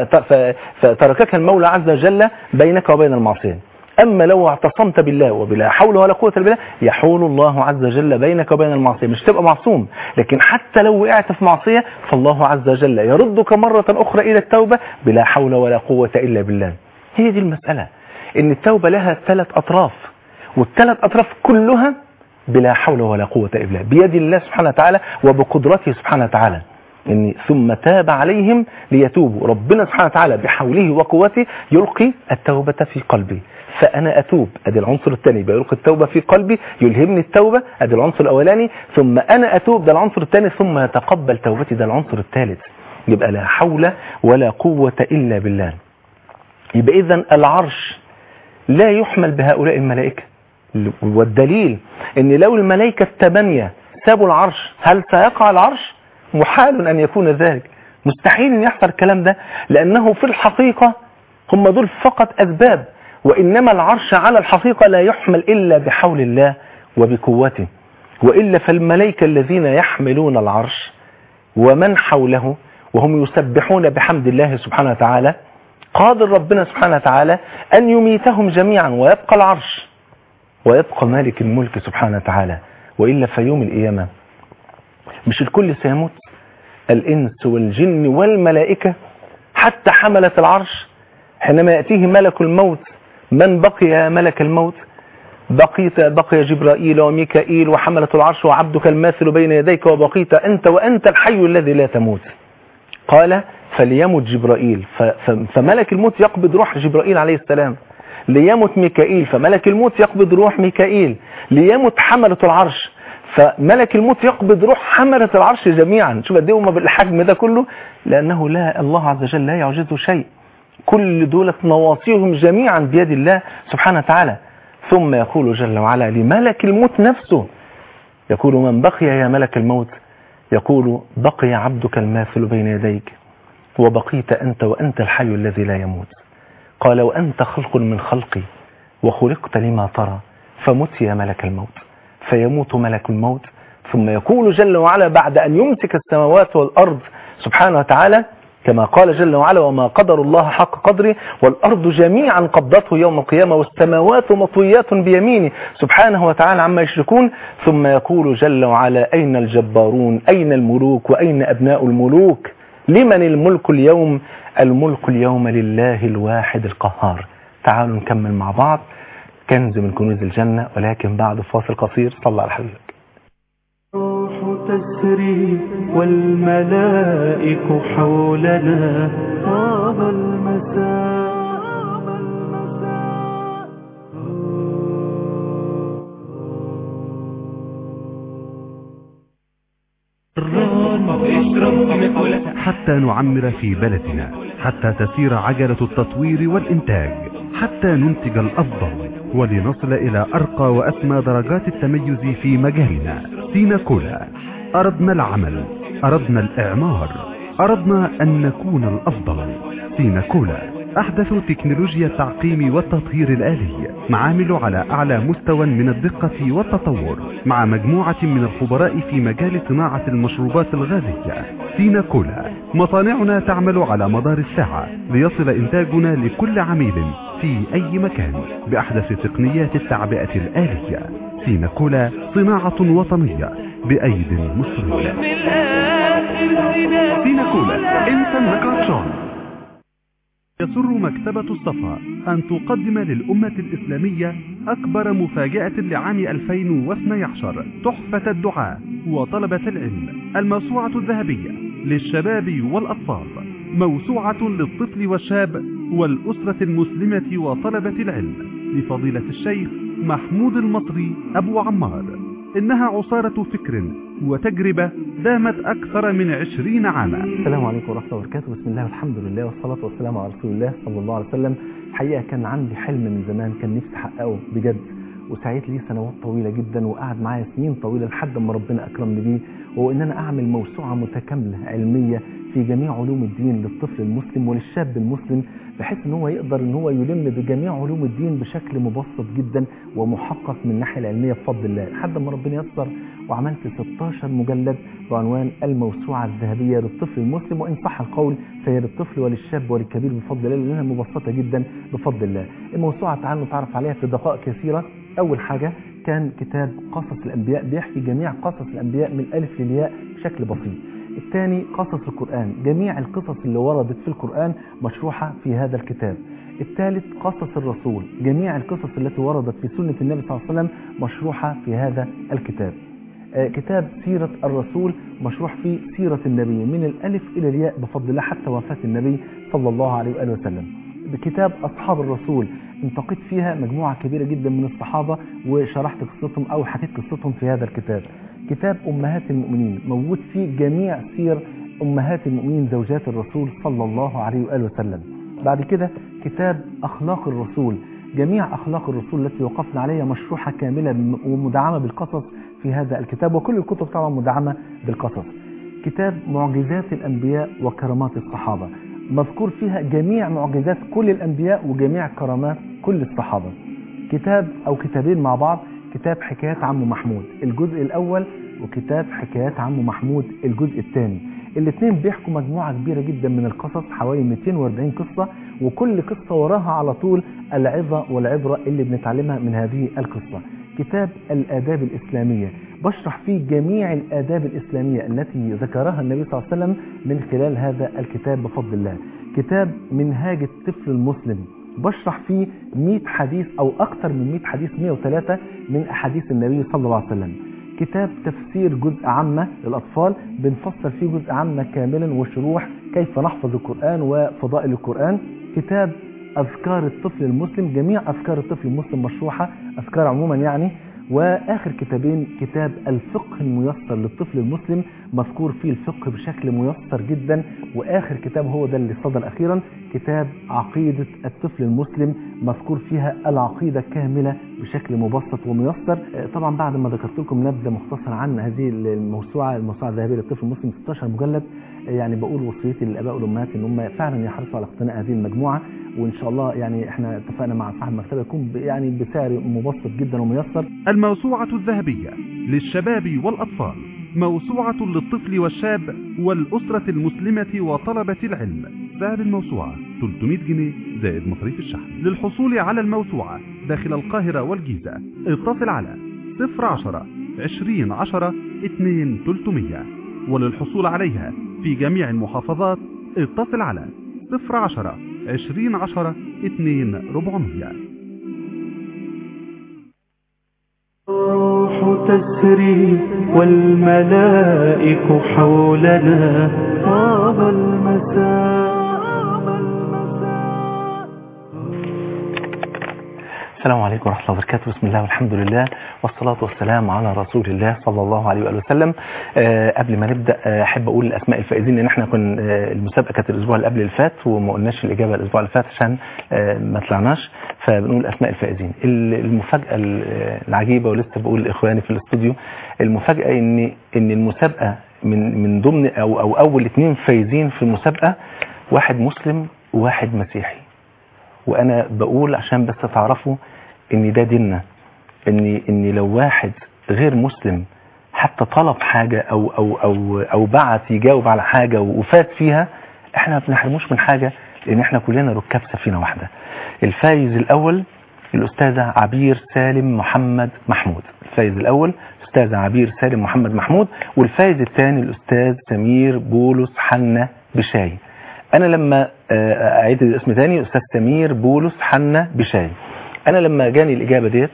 فتركك المولى عز وجل بينك وبين المعصية أما لو اعتصمت بالله وبلا حول ولا قوة إلا بالله يحول الله عز وجل بينك وبين المعصية مش تبقى معصوم لكن حتى لو وقعت في معصية فالله عز وجل يردك مرة أخرى إلى التوبة بلا حول ولا قوة إلا بالله هي دي المسألة إن التوبة لها ثلاث أطراف والثلاث أطراف كلها بلا حول ولا قوة إلا بالله بيد الله سبحانه وتعالى وبقدرته سبحانه وتعالى إن ثم تاب عليهم ليتوبوا ربنا سبحانه وتعالى بحوله وقوته يلقي التوبة في قلبي فأنا أتوب أدي العنصر الثاني بيلقي التوبة في قلبي يلهمني التوبة أدي العنصر الأولاني ثم أنا أتوب ده العنصر الثاني ثم يتقبل توبتي ده العنصر الثالث يبقى لا حول ولا قوة إلا بالله يبقى إذا العرش لا يحمل بهؤلاء الملائكة والدليل ان لو الملائكة الثمانية سابوا العرش هل سيقع العرش محال أن يكون ذلك مستحيل أن يحصل الكلام ده لأنه في الحقيقة هم دول فقط أسباب وإنما العرش على الحقيقة لا يحمل إلا بحول الله وبقوته وإلا فالملائكة الذين يحملون العرش ومن حوله وهم يسبحون بحمد الله سبحانه وتعالى قادر ربنا سبحانه وتعالى أن يميتهم جميعا ويبقى العرش ويبقى مالك الملك سبحانه وتعالى وإلا في يوم القيامة مش الكل سيموت الإنس والجن والملائكة حتى حملة العرش حينما يأتيه ملك الموت من بقي يا ملك الموت بقيت بقي جبرائيل وميكائيل وحملة العرش وعبدك الماثل بين يديك وبقيت أنت وأنت الحي الذي لا تموت قال فليمت جبرائيل ف- ف- فملك الموت يقبض روح جبرائيل عليه السلام ليمت ميكائيل فملك الموت يقبض روح ميكائيل ليمت حملة العرش فملك الموت يقبض روح حملة العرش جميعا شوف قد ايه هم بالحجم ده كله لأنه لا الله عز وجل لا يعجزه شيء كل دولة نواصيهم جميعا بيد الله سبحانه وتعالى ثم يقول جل وعلا لملك الموت نفسه يقول من بقي يا ملك الموت يقول بقي عبدك الماثل بين يديك وبقيت أنت وأنت الحي الذي لا يموت قال وأنت خلق من خلقي وخلقت لما ترى فمت يا ملك الموت فيموت ملك الموت ثم يقول جل وعلا بعد أن يمسك السماوات والأرض سبحانه وتعالى كما قال جل وعلا وما قدر الله حق قدره والأرض جميعا قبضته يوم القيامة والسماوات مطويات بيمينه سبحانه وتعالى عما يشركون ثم يقول جل وعلا أين الجبارون أين الملوك وأين أبناء الملوك لمن الملك اليوم الملك اليوم لله الواحد القهار تعالوا نكمل مع بعض كنز من كنوز الجنة ولكن بعد فاصل قصير صلى على حبيبك الروح تسري والملائك حولنا طاب المساء حتى نعمر في بلدنا حتى تسير عجلة التطوير والإنتاج حتى ننتج الأفضل ولنصل إلى أرقى وأسمى درجات التميز في مجالنا سينا كولا أردنا العمل أردنا الإعمار أردنا أن نكون الأفضل سينا كولا أحدث تكنولوجيا التعقيم والتطهير الآلي معامل على أعلى مستوى من الدقة والتطور مع مجموعة من الخبراء في مجال صناعة المشروبات الغازية سينا كولا مصانعنا تعمل على مدار الساعة ليصل إنتاجنا لكل عميل في أي مكان بأحدث تقنيات التعبئة الآلية سينا كولا صناعة وطنية بأيد مصرية سينا كولا انت النكاتشون يسر مكتبة الصفا أن تقدم للأمة الإسلامية أكبر مفاجأة لعام 2012 تحفة الدعاء وطلبة العلم الموسوعة الذهبية للشباب والأطفال موسوعة للطفل والشاب والأسرة المسلمة وطلبة العلم لفضيلة الشيخ محمود المصري أبو عمار إنها عصارة فكر وتجربة دامت أكثر من عشرين عاما السلام عليكم ورحمة الله وبركاته بسم الله والحمد لله والصلاة والسلام على رسول الله صلى الله عليه وسلم الحقيقة كان عندي حلم من زمان كان نفسي أحققه بجد وسعيت لي سنوات طويلة جدا وقعد معايا سنين طويلة لحد ما ربنا أكرمني بيه وهو إن أنا أعمل موسوعة متكاملة علمية في جميع علوم الدين للطفل المسلم وللشاب المسلم بحيث ان هو يقدر ان هو يلم بجميع علوم الدين بشكل مبسط جدا ومحقق من الناحيه العلميه بفضل الله لحد ما ربنا يسر وعملت 16 مجلد بعنوان الموسوعه الذهبيه للطفل المسلم وان صح القول فهي للطفل وللشاب وللكبير بفضل الله لانها مبسطه جدا بفضل الله. الموسوعه تعالوا نتعرف عليها في دقائق كثيره اول حاجه كان كتاب قصص الانبياء بيحكي جميع قصص الانبياء من الالف للياء بشكل بسيط. الثاني قصص القرآن جميع القصص اللي وردت في القرآن مشروحة في هذا الكتاب الثالث قصص الرسول جميع القصص التي وردت في سنة النبي صلى الله عليه وسلم مشروحة في هذا الكتاب آه، كتاب سيرة الرسول مشروح فيه سيرة النبي من الألف إلى الياء بفضل الله حتى وفاة النبي صلى الله عليه وآله وسلم بكتاب أصحاب الرسول انتقيت فيها مجموعة كبيرة جدا من الصحابة وشرحت قصتهم أو حكيت قصتهم في هذا الكتاب كتاب أمهات المؤمنين موجود فيه جميع سير أمهات المؤمنين زوجات الرسول صلى الله عليه وآله وسلم بعد كده كتاب أخلاق الرسول جميع أخلاق الرسول التي وقفنا عليها مشروحة كاملة ومدعمة بالقصص في هذا الكتاب وكل الكتب طبعا مدعمة بالقصص كتاب معجزات الأنبياء وكرامات الصحابة مذكور فيها جميع معجزات كل الأنبياء وجميع كرامات كل الصحابة كتاب أو كتابين مع بعض كتاب حكايات عم محمود الجزء الأول وكتاب حكايات عم محمود الجزء الثاني الاثنين بيحكوا مجموعة كبيرة جدا من القصص حوالي 240 قصة وكل قصة وراها على طول العظة والعبرة اللي بنتعلمها من هذه القصة كتاب الآداب الإسلامية بشرح فيه جميع الآداب الإسلامية التي ذكرها النبي صلى الله عليه وسلم من خلال هذا الكتاب بفضل الله كتاب منهاج الطفل المسلم بشرح فيه 100 حديث أو أكثر من 100 حديث 103 من أحاديث النبي صلى الله عليه وسلم كتاب تفسير جزء عامة للأطفال بنفسر فيه جزء عامة كاملا وشروح كيف نحفظ القرآن وفضائل القرآن كتاب أذكار الطفل المسلم جميع أذكار الطفل المسلم مشروحة أذكار عموما يعني وآخر كتابين كتاب الفقه الميسر للطفل المسلم مذكور فيه الفقه بشكل ميسر جدا وآخر كتاب هو ده اللي صدر أخيرا كتاب عقيدة الطفل المسلم مذكور فيها العقيدة كاملة بشكل مبسط وميسر طبعا بعد ما ذكرت لكم نبذة مختصرة عن هذه الموسوعة الموسوعة الذهبية للطفل المسلم 16 مجلد يعني بقول وصيتي للاباء والامهات ان هم فعلا يحرصوا على اقتناء هذه المجموعه وان شاء الله يعني احنا اتفقنا مع صاحب المكتبه يكون يعني بسعر مبسط جدا وميسر الموسوعة الذهبية للشباب والأطفال موسوعة للطفل والشاب والأسرة المسلمة وطلبة العلم سعر الموسوعة 300 جنيه زائد مصاريف الشحن للحصول على الموسوعة داخل القاهرة والجيزة اتصل على 010 20 10 2 300 وللحصول عليها في جميع المحافظات اتصل على 010 20 10 2 400 الروح تسري والملائك حولنا طاب المساء السلام عليكم ورحمة الله وبركاته بسم الله والحمد لله والصلاة والسلام على رسول الله صلى الله عليه وآله وسلم أه قبل ما نبدأ آه، أحب أقول الأسماء الفائزين لأن احنا كنا آه، المسابقة كانت الأسبوع اللي قبل اللي فات وما قلناش الإجابة الأسبوع اللي فات عشان آه، ما طلعناش فبنقول أسماء الفائزين ال- المفاجأة ال- العجيبة ولسه بقول لإخواني في الاستوديو المفاجأة إن إن المسابقة من من ضمن أو أو أول اثنين فايزين في المسابقة واحد مسلم وواحد مسيحي وانا بقول عشان بس تعرفوا ان ده ديننا ان ان لو واحد غير مسلم حتى طلب حاجة او او او او بعت يجاوب على حاجة وفات فيها احنا ما بنحرموش من حاجة لان احنا كلنا ركاب سفينة واحدة الفايز الاول الاستاذة عبير سالم محمد محمود الفايز الاول الاستاذة عبير سالم محمد محمود والفايز الثاني الاستاذ سمير بولس حنا بشاي انا لما آه، اعيد الاسم تاني استاذ سمير بولس حنا بشاي انا لما جاني الاجابه ديت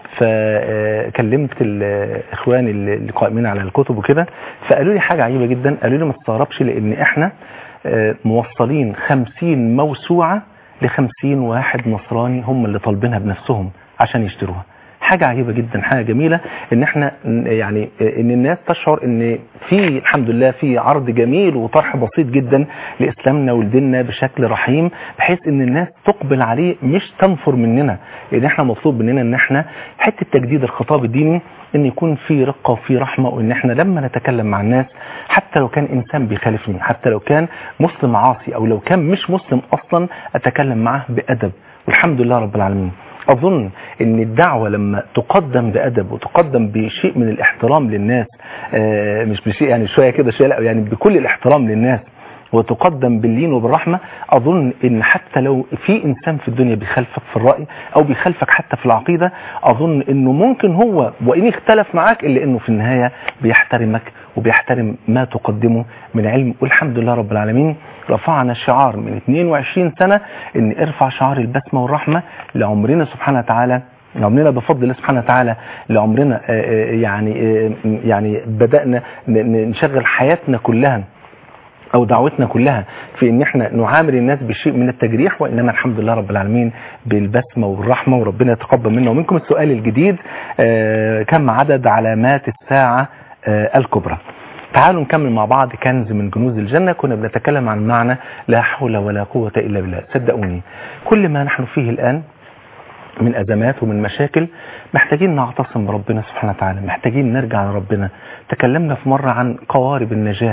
فكلمت الاخوان اللي قائمين على الكتب وكده فقالوا لي حاجه عجيبه جدا قالوا لي ما تستغربش لان احنا آه، موصلين 50 موسوعه ل 50 واحد نصراني هم اللي طالبينها بنفسهم عشان يشتروها حاجة عجيبة جدا حاجة جميلة ان احنا ن- يعني ان الناس تشعر ان في الحمد لله في عرض جميل وطرح بسيط جدا لاسلامنا ولديننا بشكل رحيم بحيث ان الناس تقبل عليه مش تنفر مننا لان احنا مطلوب مننا ان احنا حتة تجديد الخطاب الديني ان يكون في رقة وفي رحمة وان احنا لما نتكلم مع الناس حتى لو كان انسان بيخالفني حتى لو كان مسلم عاصي او لو كان مش مسلم اصلا اتكلم معه بادب والحمد لله رب العالمين أظن أن الدعوة لما تقدم بأدب وتقدم بشيء من الاحترام للناس آه، مش بشيء يعني شوية كده شوية لا يعني بكل الاحترام للناس وتقدم باللين وبالرحمة أظن أن حتى لو في إنسان في الدنيا بيخالفك في الرأي أو بيخالفك حتى في العقيدة أظن أنه ممكن هو وإن اختلف معاك إلا أنه في النهاية بيحترمك وبيحترم ما تقدمه من علم والحمد لله رب العالمين رفعنا شعار من 22 سنة ان ارفع شعار البسمة والرحمة لعمرنا سبحانه وتعالى لعمرنا بفضل الله سبحانه وتعالى لعمرنا آه، آه، يعني آه، يعني بدأنا ن- ن- نشغل حياتنا كلها او دعوتنا كلها في ان احنا نعامل الناس بشيء من التجريح وانما الحمد لله رب العالمين بالبسمه والرحمه وربنا يتقبل منا ومنكم السؤال الجديد آه، كم عدد علامات الساعه آه، الكبرى تعالوا نكمل مع بعض كنز من كنوز الجنة كنا بنتكلم عن معنى لا حول ولا قوة إلا بالله صدقوني كل ما نحن فيه الآن من أزمات ومن مشاكل محتاجين نعتصم بربنا سبحانه وتعالى محتاجين نرجع لربنا تكلمنا في مرة عن قوارب النجاة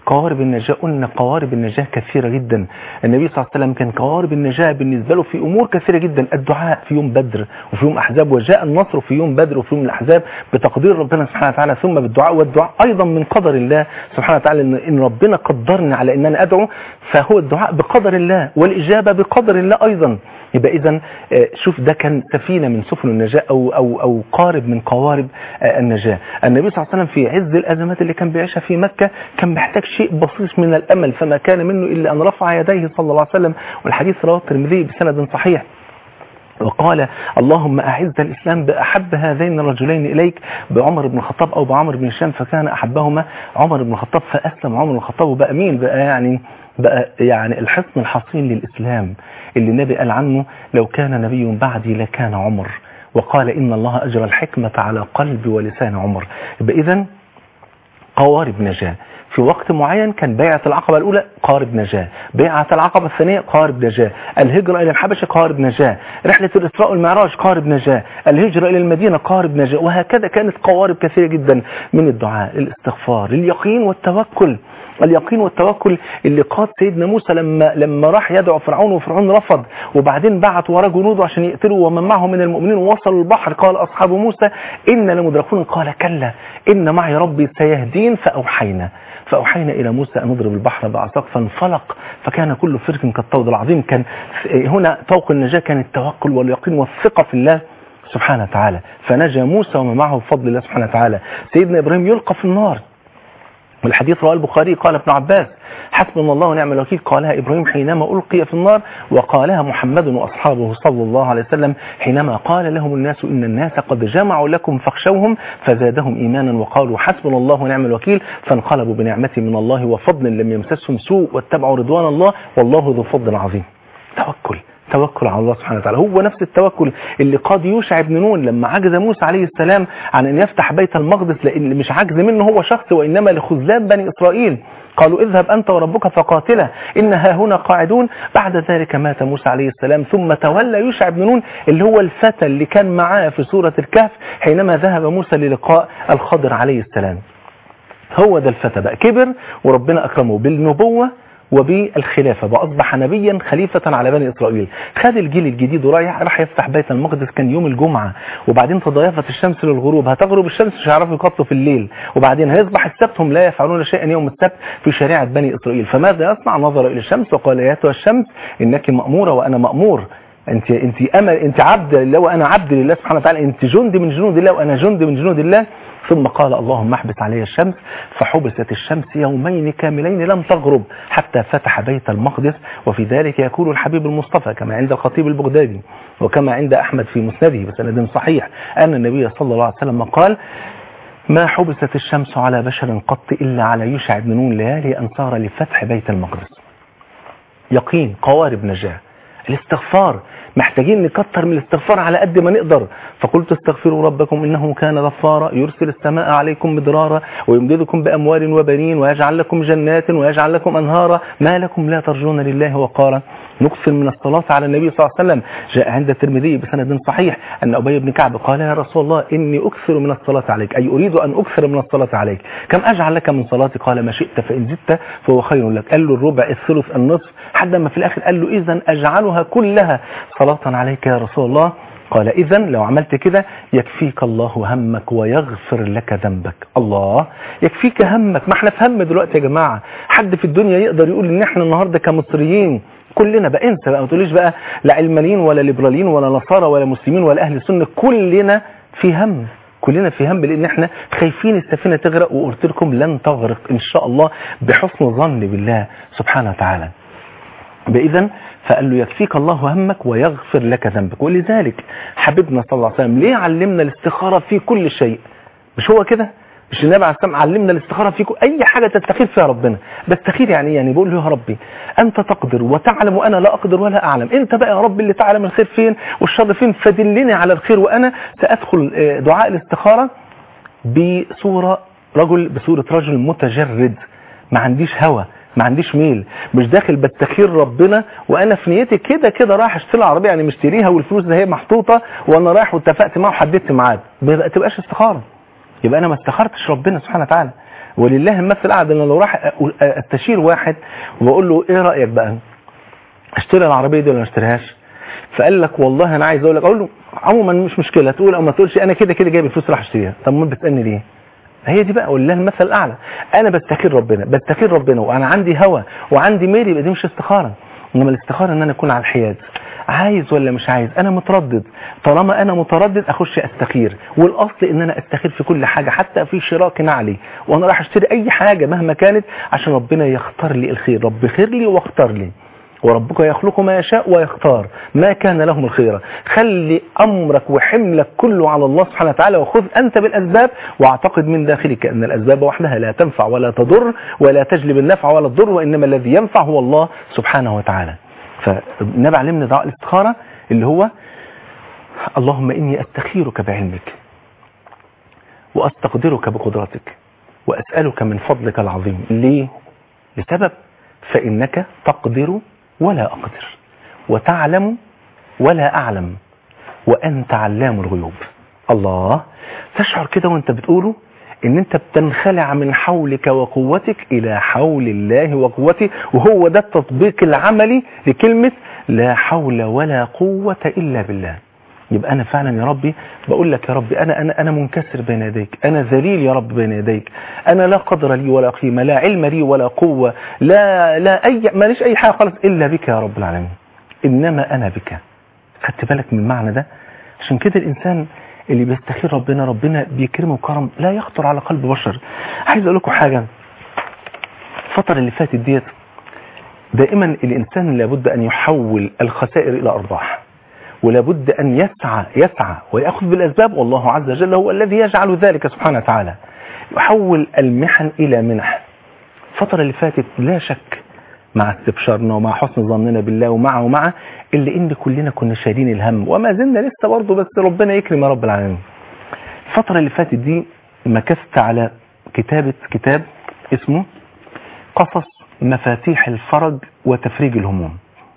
قوارب النجاة قلنا قوارب النجاة كثيرة جدا النبي صلى الله عليه وسلم كان قوارب النجاة بالنسبة له في أمور كثيرة جدا الدعاء في يوم بدر وفي يوم أحزاب وجاء النصر في يوم بدر وفي يوم الأحزاب بتقدير ربنا سبحانه وتعالى ثم بالدعاء والدعاء أيضا من قدر الله سبحانه وتعالى إن, إن ربنا قدرني على إن أنا أدعو فهو الدعاء بقدر الله والإجابة بقدر الله أيضا يبقى إذا شوف ده كان سفينة من سفن النجاة أو, أو, أو قارب من قوارب آه، النجاة النبي صلى الله عليه وسلم في عز الأزمات اللي كان بيعيشها في مكة كان محتاج شيء بسيط من الأمل فما كان منه إلا أن رفع يديه صلى الله عليه وسلم والحديث رواه الترمذي بسند صحيح وقال اللهم أعز الإسلام بأحب هذين الرجلين إليك بعمر بن الخطاب أو بعمر بن هشام فكان أحبهما عمر بن الخطاب فأسلم عمر بن الخطاب وبقى مين بقى يعني بقى يعني الحصن الحصين للإسلام اللي النبي قال عنه لو كان نبي بعدي لكان عمر وقال إن الله أجرى الحكمة على قلب ولسان عمر يبقى إذن قوارب نجاة في وقت معين كان بيعة العقبة الأولى قارب نجاة بيعة العقبة الثانية قارب نجاة الهجرة إلى الحبشة قارب نجاة رحلة الإسراء والمعراج قارب نجاة الهجرة إلى المدينة قارب نجاة وهكذا كانت قوارب كثيرة جدا من الدعاء الاستغفار اليقين والتوكل اليقين والتوكل اللي قاد سيدنا موسى لما لما راح يدعو فرعون وفرعون رفض وبعدين بعت وراه جنوده عشان يقتلوا ومن معه من المؤمنين ووصلوا البحر قال اصحاب موسى ان لمدركون قال كلا ان معي ربي سيهدين فاوحينا فأوحينا إلى موسى أن نضرب البحر بعصاك فانفلق فكان كل فرق كالطود العظيم كان هنا فوق النجاة كان التوكل واليقين والثقة في الله سبحانه وتعالى فنجا موسى وما معه بفضل الله سبحانه وتعالى سيدنا إبراهيم يلقى في النار والحديث رواه البخاري قال ابن عباس حسبنا الله ونعم الوكيل قالها إبراهيم حينما ألقي في النار وقالها محمد وأصحابه صلى الله عليه وسلم حينما قال لهم الناس إن الناس قد جمعوا لكم فاخشوهم فزادهم إيمانا وقالوا حسبنا الله ونعم الوكيل فانقلبوا بنعمة من الله وفضل لم يمسسهم سوء واتبعوا رضوان الله والله ذو فضل عظيم توكل توكل على الله سبحانه وتعالى هو نفس التوكل اللي قاد يوشع بن نون لما عجز موسى عليه السلام عن ان يفتح بيت المقدس لان مش عجز منه هو شخص وانما لخذلان بني اسرائيل قالوا اذهب انت وربك فقاتلا ان ها هنا قاعدون بعد ذلك مات موسى عليه السلام ثم تولى يوشع بن نون اللي هو الفتى اللي كان معاه في سورة الكهف حينما ذهب موسى للقاء الخضر عليه السلام هو ده الفتى بقى كبر وربنا اكرمه بالنبوة وبالخلافة وأصبح نبيا خليفة على بني إسرائيل خد الجيل الجديد ورايح راح يفتح بيت المقدس كان يوم الجمعة وبعدين تضايفت الشمس للغروب هتغرب الشمس مش هيعرفوا يقطوا في الليل وبعدين هيصبح السبت هم لا يفعلون شيئا يوم السبت في شريعة بني إسرائيل فماذا يصنع نظر إلى الشمس وقال يا الشمس إنك مأمورة وأنا مأمور انت انت امل انت عبد لله وانا عبد لله سبحانه وتعالى انت جند من جنود الله وانا جند من جنود الله ثم قال اللهم احبس علي الشمس فحبست الشمس يومين كاملين لم تغرب حتى فتح بيت المقدس وفي ذلك يقول الحبيب المصطفى كما عند الخطيب البغدادي وكما عند أحمد في مسنده بسند صحيح أن النبي صلى الله عليه وسلم قال ما حبست الشمس على بشر قط إلا على يوشع بن نون ليالي أن صار لفتح بيت المقدس يقين قوارب نجاه الاستغفار محتاجين نكتر من الاستغفار على قد ما نقدر فقلت استغفروا ربكم إنه كان غفارا يرسل السماء عليكم مدرارا ويمددكم بأموال وبنين ويجعل لكم جنات ويجعل لكم أنهارا ما لكم لا ترجون لله وقارا نكثر من الصلاة على النبي صلى الله عليه وسلم جاء عند الترمذي بسند صحيح أن أبي بن كعب قال يا رسول الله إني أكثر من الصلاة عليك أي أريد أن أكثر من الصلاة عليك كم أجعل لك من صلاتي قال ما شئت فإن زدت فهو خير لك قال له الربع الثلث النصف حتى ما في الآخر قال له إذا أجعلها كلها صلاة عليك يا رسول الله قال إذا لو عملت كده يكفيك الله همك ويغفر لك ذنبك الله يكفيك همك ما احنا في هم دلوقتي يا جماعة حد في الدنيا يقدر يقول ان احنا النهاردة كمصريين كلنا بقى انسى بقى ما تقوليش بقى لا علمانيين ولا ليبراليين ولا نصارى ولا مسلمين ولا اهل السنه كلنا في هم كلنا في هم لان احنا خايفين السفينه تغرق وقلت لكم لن تغرق ان شاء الله بحسن الظن بالله سبحانه وتعالى بإذن فقال له يكفيك الله همك ويغفر لك ذنبك ولذلك حبيبنا صلى الله عليه وسلم ليه علمنا الاستخارة في كل شيء مش هو كده مش النبي عليه السلام علمنا الاستخارة في كل اي حاجة تستخير فيها ربنا بستخير يعني ايه يعني بقول له يا ربي انت تقدر وتعلم وانا لا اقدر ولا اعلم انت بقى يا رب اللي تعلم الخير فين والشر فين فدلني على الخير وانا سادخل دعاء الاستخارة بصورة رجل بصورة رجل متجرد ما عنديش هوى ما عنديش ميل مش داخل بستخير ربنا وانا في نيتي كده كده رايح اشتري عربيه يعني مشتريها والفلوس ده هي محطوطه وانا رايح واتفقت معاه وحددت ميعاد ما تبقاش استخاره يبقى انا ما استخرتش ربنا سبحانه وتعالى ولله المثل الاعلى انا لو راح أ- استشير واحد وبقول له ايه رايك بقى اشتري العربيه دي ولا ما اشتريهاش فقال لك والله انا عايز اقول لك اقول له عموما مش مشكله تقول او ما تقولش انا كده كده جايب الفلوس راح اشتريها طب ما بتسالني ليه هي دي بقى ولله المثل الاعلى انا بستخير ربنا بستخير ربنا وانا عندي هوى وعندي ميل يبقى دي مش استخاره انما الاستخاره ان انا اكون على الحياد عايز ولا مش عايز انا متردد طالما انا متردد اخش استخير والاصل ان انا استخير في كل حاجه حتى في شراك نعلي وانا راح اشتري اي حاجه مهما كانت عشان ربنا يختار لي الخير رب خير لي واختار لي وربك يخلق ما يشاء ويختار ما كان لهم الخيرة خلي أمرك وحملك كله على الله سبحانه وتعالى وخذ أنت بالأسباب واعتقد من داخلك أن الأسباب وحدها لا تنفع ولا تضر ولا تجلب النفع ولا الضر وإنما الذي ينفع هو الله سبحانه وتعالى فالنبي علمنا دعاء الاستخارة اللي هو اللهم إني أستخيرك بعلمك وأستقدرك بقدرتك وأسألك من فضلك العظيم ليه؟ لسبب فإنك تقدر ولا أقدر وتعلم ولا أعلم وأنت علام الغيوب الله تشعر كده وانت بتقوله ان انت بتنخلع من حولك وقوتك الى حول الله وقوته وهو ده التطبيق العملي لكلمة لا حول ولا قوة الا بالله يبقى انا فعلا يا ربي بقول لك يا ربي انا انا انا منكسر بين يديك انا ذليل يا رب بين يديك انا لا قدر لي ولا قيمه لا علم لي ولا قوه لا لا اي ماليش اي حاجه خالص الا بك يا رب العالمين انما انا بك خدت بالك من المعنى ده عشان كده الانسان اللي بيستخير ربنا ربنا بيكرمه كرم لا يخطر على قلب بشر عايز اقول لكم حاجه الفتره اللي فاتت ديت دائما الانسان لابد ان يحول الخسائر الى ارباح ولابد أن يسعى يسعى ويأخذ بالأسباب والله عز وجل هو الذي يجعل ذلك سبحانه وتعالى يحول المحن إلى منح الفترة اللي فاتت لا شك مع استبشارنا ومع حسن ظننا بالله ومع ومع اللي إن كلنا كنا شايلين الهم وما زلنا لسه برضه بس ربنا يكرم يا رب العالمين الفترة اللي فاتت دي مكثت على كتابة كتاب اسمه قصص مفاتيح الفرج وتفريج الهموم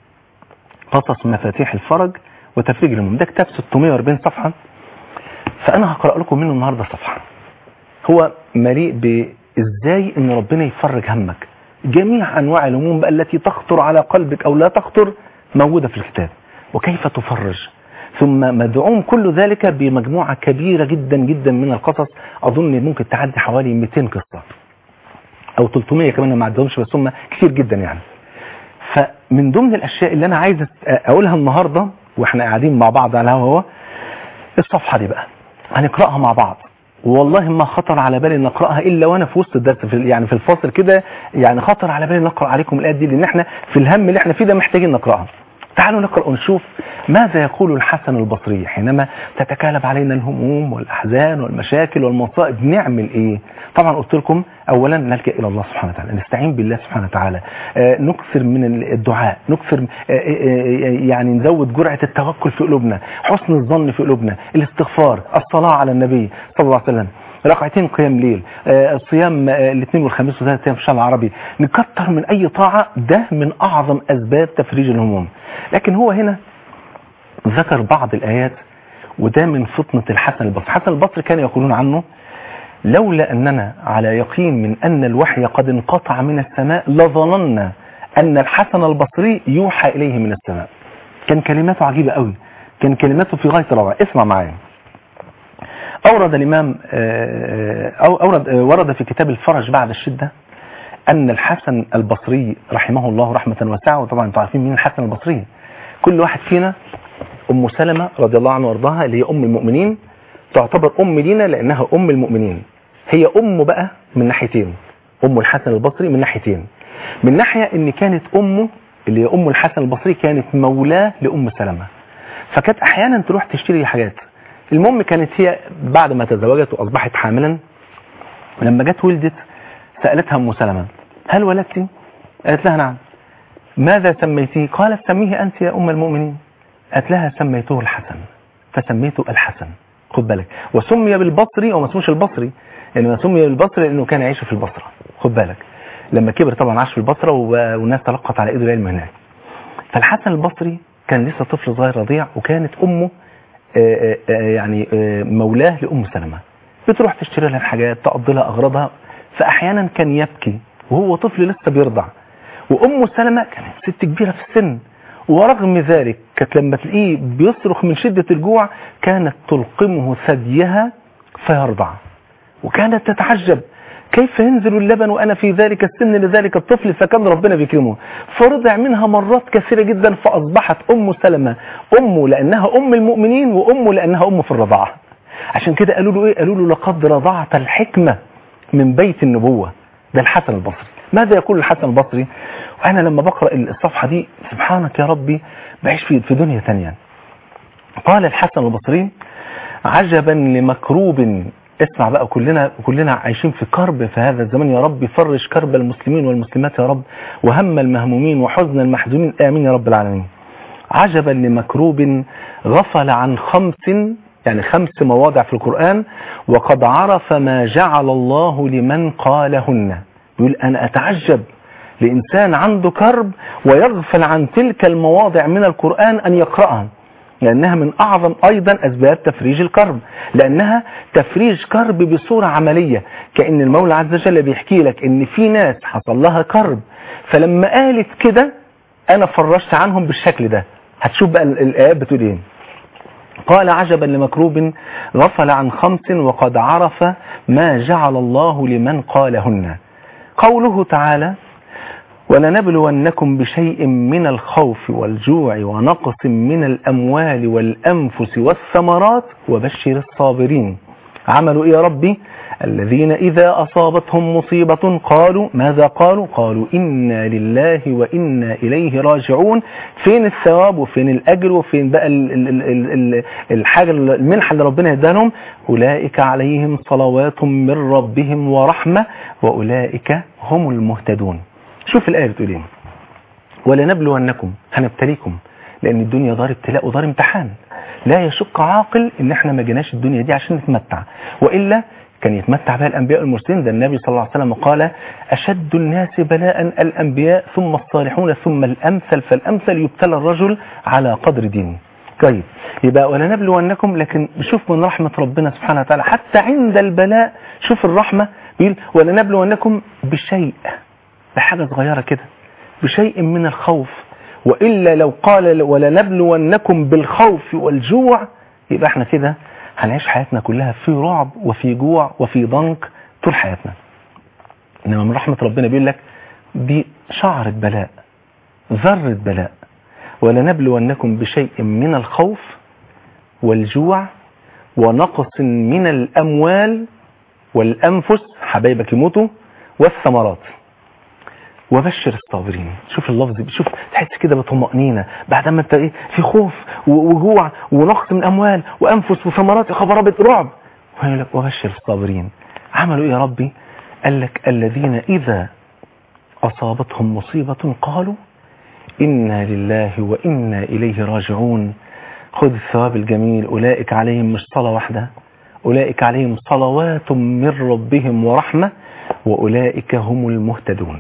قصص مفاتيح الفرج وتفريج الهموم ده كتاب 640 صفحة فأنا هقرأ لكم منه النهاردة صفحة هو مليء بإزاي أن ربنا يفرج همك جميع أنواع الهموم بقى التي تخطر على قلبك أو لا تخطر موجودة في الكتاب وكيف تفرج ثم مدعوم كل ذلك بمجموعة كبيرة جدا جدا من القصص أظن ممكن تعدي حوالي 200 قصة أو 300 كمان ما عدهمش بس هم كتير جدا يعني فمن ضمن الأشياء اللي أنا عايز أقولها النهاردة واحنا قاعدين مع بعض على الهوا الصفحة دي بقى هنقرأها مع بعض والله ما خطر على بالي ان نقراها الا وانا في وسط الدرس في يعني في الفاصل كده يعني خطر على بالي نقرا عليكم الايات دي لان احنا في الهم اللي احنا فيه ده محتاجين نقراها تعالوا نقرا ونشوف ماذا يقول الحسن البصري حينما تتكالب علينا الهموم والاحزان والمشاكل والمصائب نعمل ايه طبعا قلت لكم اولا نلجا الى الله سبحانه وتعالى نستعين بالله سبحانه وتعالى آه نكثر من الدعاء نكثر آه آه يعني نزود جرعه التوكل في قلوبنا حسن الظن في قلوبنا الاستغفار الصلاه على النبي صلى الله عليه وسلم ركعتين قيام ليل صيام الاثنين والخميس وثلاث ايام في الشهر العربي نكتر من اي طاعه ده من اعظم اسباب تفريج الهموم لكن هو هنا ذكر بعض الايات وده من فطنه الحسن البصري الحسن البصري كان يقولون عنه لولا اننا على يقين من ان الوحي قد انقطع من السماء لظننا ان الحسن البصري يوحى اليه من السماء كان كلماته عجيبه قوي كان كلماته في غايه الروعه اسمع معايا أورد الإمام أو أورد ورد في كتاب الفرج بعد الشدة أن الحسن البصري رحمه الله رحمة واسعة وطبعا انتم عارفين مين الحسن البصري كل واحد فينا أم سلمة رضي الله عنها وارضاها اللي هي أم المؤمنين تعتبر أم لينا لأنها أم المؤمنين هي أم بقى من ناحيتين أم الحسن البصري من ناحيتين من ناحية إن كانت أمه اللي هي أم الحسن البصري كانت مولاه لأم سلمة فكانت أحيانا تروح تشتري حاجات المهم كانت هي بعد ما تزوجت وأصبحت حاملا لما جت ولدت سألتها أم سلمة هل ولدت؟ قالت لها نعم ماذا سميتيه؟ قالت سميه أنت يا أم المؤمنين قالت لها سميته الحسن فسميته الحسن خد بالك وسمي بالبصري وما اسموش البصري يعني سمي بالبصري لأنه كان يعيش في البصرة خد بالك لما كبر طبعا عاش في البصرة والناس تلقت على إيده العلم هناك فالحسن البصري كان لسه طفل صغير رضيع وكانت أمه يعني مولاه لأم سلمة بتروح تشتري لها الحاجات تقضي لها اغراضها فاحيانا كان يبكي وهو طفل لسه بيرضع وام سلمة كانت ست كبيرة في السن ورغم ذلك كانت لما تلاقيه بيصرخ من شدة الجوع كانت تلقمه ثديها فيرضع وكانت تتعجب كيف ينزل اللبن وأنا في ذلك السن لذلك الطفل فكان ربنا بيكرمه فرضع منها مرات كثيرة جدا فأصبحت أم سلمة أمه لأنها أم المؤمنين وأمه لأنها أم في الرضاعة عشان كده قالوا له إيه قالوا له لقد رضعت الحكمة من بيت النبوة ده الحسن البصري ماذا يقول الحسن البصري وأنا لما بقرأ الصفحة دي سبحانك يا ربي بعيش في في دنيا ثانية قال الحسن البصري عجبا لمكروب اسمع بقى كلنا كلنا عايشين في كرب في هذا الزمان يا رب فرج كرب المسلمين والمسلمات يا رب وهم المهمومين وحزن المحزونين امين يا رب العالمين عجبا لمكروب غفل عن خمس يعني خمس مواضع في القرآن وقد عرف ما جعل الله لمن قالهن يقول أنا أتعجب لإنسان عنده كرب ويغفل عن تلك المواضع من القرآن أن يقرأها لأنها من أعظم أيضا أسباب تفريج الكرب لأنها تفريج كرب بصورة عملية كأن المولى عز وجل بيحكي لك إن في ناس حصل لها كرب فلما قالت كده أنا فرجت عنهم بالشكل ده هتشوف بقى الآيات بتقول إيه قال عجبا لمكروب غفل عن خمس وقد عرف ما جعل الله لمن قالهن قوله تعالى ولنبلونكم بشيء من الخوف والجوع ونقص من الأموال والأنفس والثمرات وبشر الصابرين عملوا إيه يا ربي الذين إذا أصابتهم مصيبة قالوا ماذا قالوا قالوا إنا لله وإنا إليه راجعون فين الثواب وفين الأجر وفين بقى ال ال ال ال الحاجة المنحة اللي ربنا يديها لهم أولئك عليهم صلوات من ربهم ورحمة وأولئك هم المهتدون شوف الآية بتقول ايه ولنبلونكم هنبتليكم لأن الدنيا دار ابتلاء ودار امتحان لا يشق عاقل ان احنا ما جيناش الدنيا دي عشان نتمتع وإلا كان يتمتع بها الأنبياء المرسلين ده النبي صلى الله عليه وسلم قال أشد الناس بلاء الأنبياء ثم الصالحون ثم الأمثل فالأمثل يبتلى الرجل على قدر دينه طيب يبقى ولنبلونكم لكن شوف من رحمة ربنا سبحانه وتعالى حتى عند البلاء شوف الرحمة بيقول ولنبلونكم بشيء بحاجة صغيرة كده بشيء من الخوف وإلا لو قال ولنبلونكم بالخوف والجوع يبقى احنا كده هنعيش حياتنا كلها في رعب وفي جوع وفي ضنك طول حياتنا إنما من رحمة ربنا بيقول لك دي شعرة بلاء ذرة بلاء ولنبلونكم بشيء من الخوف والجوع ونقص من الأموال والأنفس حبايبك يموتوا والثمرات وبشر الصابرين شوف اللفظ شوف تحس كده بطمأنينة بعد ما انت ايه في خوف وجوع ونقص من اموال وانفس وثمرات خبرات رعب ويقول لك وبشر الصابرين عملوا ايه يا ربي قال لك الذين اذا اصابتهم مصيبة قالوا انا لله وانا اليه راجعون خذ الثواب الجميل اولئك عليهم مش صلاة واحدة اولئك عليهم صلوات من ربهم ورحمة واولئك هم المهتدون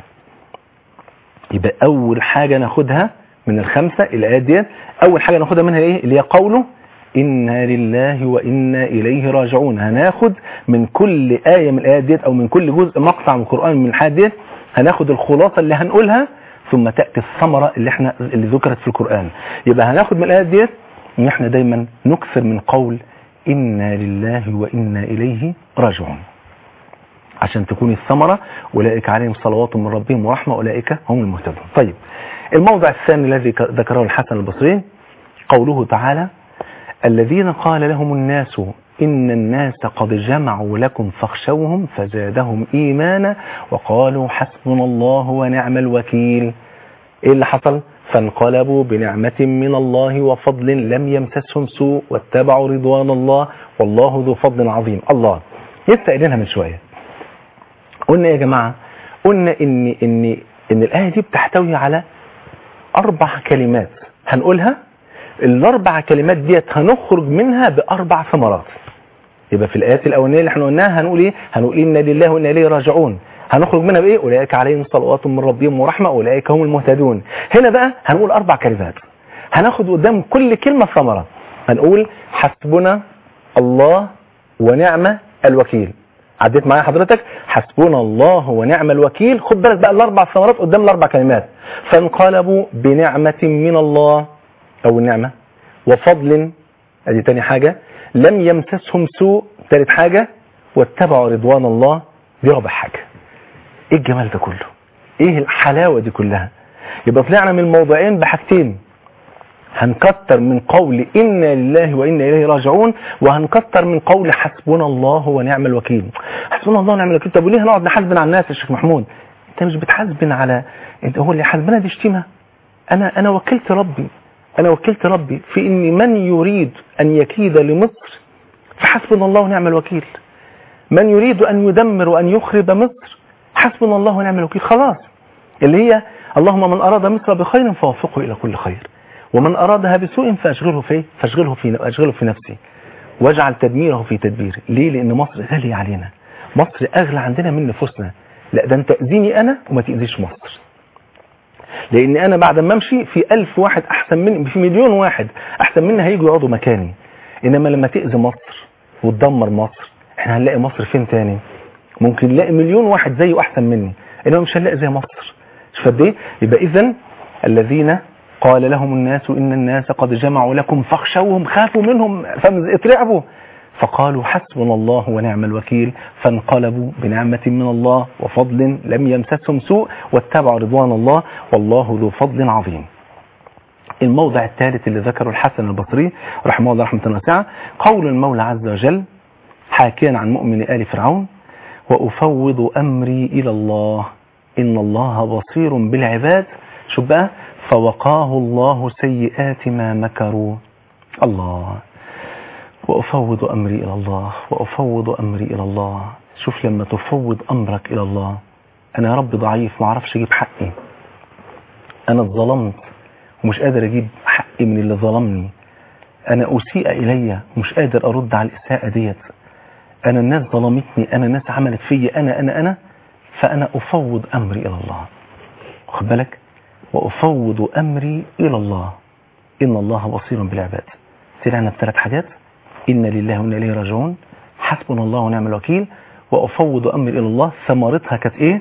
يبقى اول حاجة ناخدها من الخمسة الايات ديت اول حاجة ناخدها منها ايه اللي هي قوله انا لله وانا اليه راجعون هناخد من كل آية من الايات ديت او من كل جزء مقطع من القرآن من الحاجات ديت هناخد الخلاصة اللي هنقولها ثم تأتي الثمرة اللي احنا اللي ذكرت في القرآن يبقى هناخد من الايات ديت ان احنا دايما نكثر من قول انا لله وانا اليه راجعون عشان تكون الثمرة أولئك عليهم صلوات من ربهم ورحمة أولئك هم المهتدون طيب الموضع الثاني الذي ذكره الحسن البصري قوله تعالى الذين قال لهم الناس إن الناس قد جمعوا لكم فاخشوهم فزادهم إيمانا وقالوا حسبنا الله ونعم الوكيل إيه اللي حصل فانقلبوا بنعمة من الله وفضل لم يمسسهم سوء واتبعوا رضوان الله والله ذو فضل عظيم الله لسه قايلينها من شويه قلنا يا جماعة قلنا ان ان ان الآية دي بتحتوي على اربع كلمات هنقولها الاربع كلمات ديت هنخرج منها باربع ثمرات يبقى في الايات الاولانيه اللي احنا قلناها هنقول ايه هنقول انا لله وانا اليه راجعون هنخرج منها بايه اولئك عليهم صلوات من ربهم ورحمه اولئك هم المهتدون هنا بقى هنقول اربع كلمات هناخد قدام كل كلمه ثمره هنقول حسبنا الله ونعم الوكيل عديت معايا حضرتك حسبنا الله ونعم الوكيل خد بالك بقى الاربع ثمرات قدام الاربع كلمات فانقلبوا بنعمة من الله او النعمة وفضل ادي تاني حاجة لم يمسسهم سوء تالت حاجة واتبعوا رضوان الله دي رابع حاجة ايه الجمال ده كله ايه الحلاوة دي كلها يبقى طلعنا من الموضوعين بحاجتين هنكتر من قول إنا لله وإنا إليه راجعون وهنكتر من قول حسبنا الله ونعم الوكيل حسبنا الله ونعم الوكيل طب وليه هنقعد نحاسبن على الناس يا شيخ محمود انت مش بتحاسبن على انت هو اللي حاسبنا دي شتيمه انا انا وكلت ربي انا وكلت ربي في ان من يريد ان يكيد لمصر فحسبنا الله ونعم الوكيل من يريد ان يدمر وان يخرب مصر حسبنا الله ونعم الوكيل خلاص اللي هي اللهم من اراد مصر بخير فوفقه الى كل خير ومن أرادها بسوء فأشغله في فأشغله في أشغله في نفسي واجعل تدميره في تدبيري ليه لأن مصر غالية علينا مصر أغلى عندنا من نفوسنا لا ده أنت تأذيني أنا وما تأذيش مصر لأن أنا بعد ما أمشي في ألف واحد أحسن مني في مليون واحد أحسن مني هيجوا يقعدوا مكاني إنما لما تأذي مصر وتدمر مصر إحنا هنلاقي مصر فين تاني ممكن نلاقي مليون واحد زيه أحسن مني إنما مش هنلاقي زي مصر شوف قد إيه يبقى إذا الذين قال لهم الناس إن الناس قد جمعوا لكم فاخشوهم خافوا منهم فاترعبوا فقالوا حسبنا الله ونعم الوكيل فانقلبوا بنعمة من الله وفضل لم يمسسهم سوء واتبعوا رضوان الله والله ذو فضل عظيم الموضع الثالث اللي ذكره الحسن البصري رحمه الله رحمة واسعة قول المولى عز وجل حاكيا عن مؤمن آل فرعون وأفوض أمري إلى الله إن الله بصير بالعباد شوف بقى فوقاه الله سيئات ما مكروا الله وأفوض أمري إلى الله وأفوض أمري إلى الله شوف لما تفوض أمرك إلى الله أنا يا رب ضعيف ما أعرفش أجيب حقي أنا اتظلمت ومش قادر أجيب حقي من اللي ظلمني أنا أسيء إلي ومش قادر أرد على الإساءة ديت أنا الناس ظلمتني أنا الناس عملت فيا أنا أنا أنا فأنا أفوض أمري إلى الله خد بالك وأفوض أمري إلى الله إن الله بصير بالعباد طلعنا بثلاث حاجات إن لله وإنا إليه راجعون حسبنا الله ونعم الوكيل وأفوض أمري إلى الله ثمرتها كانت إيه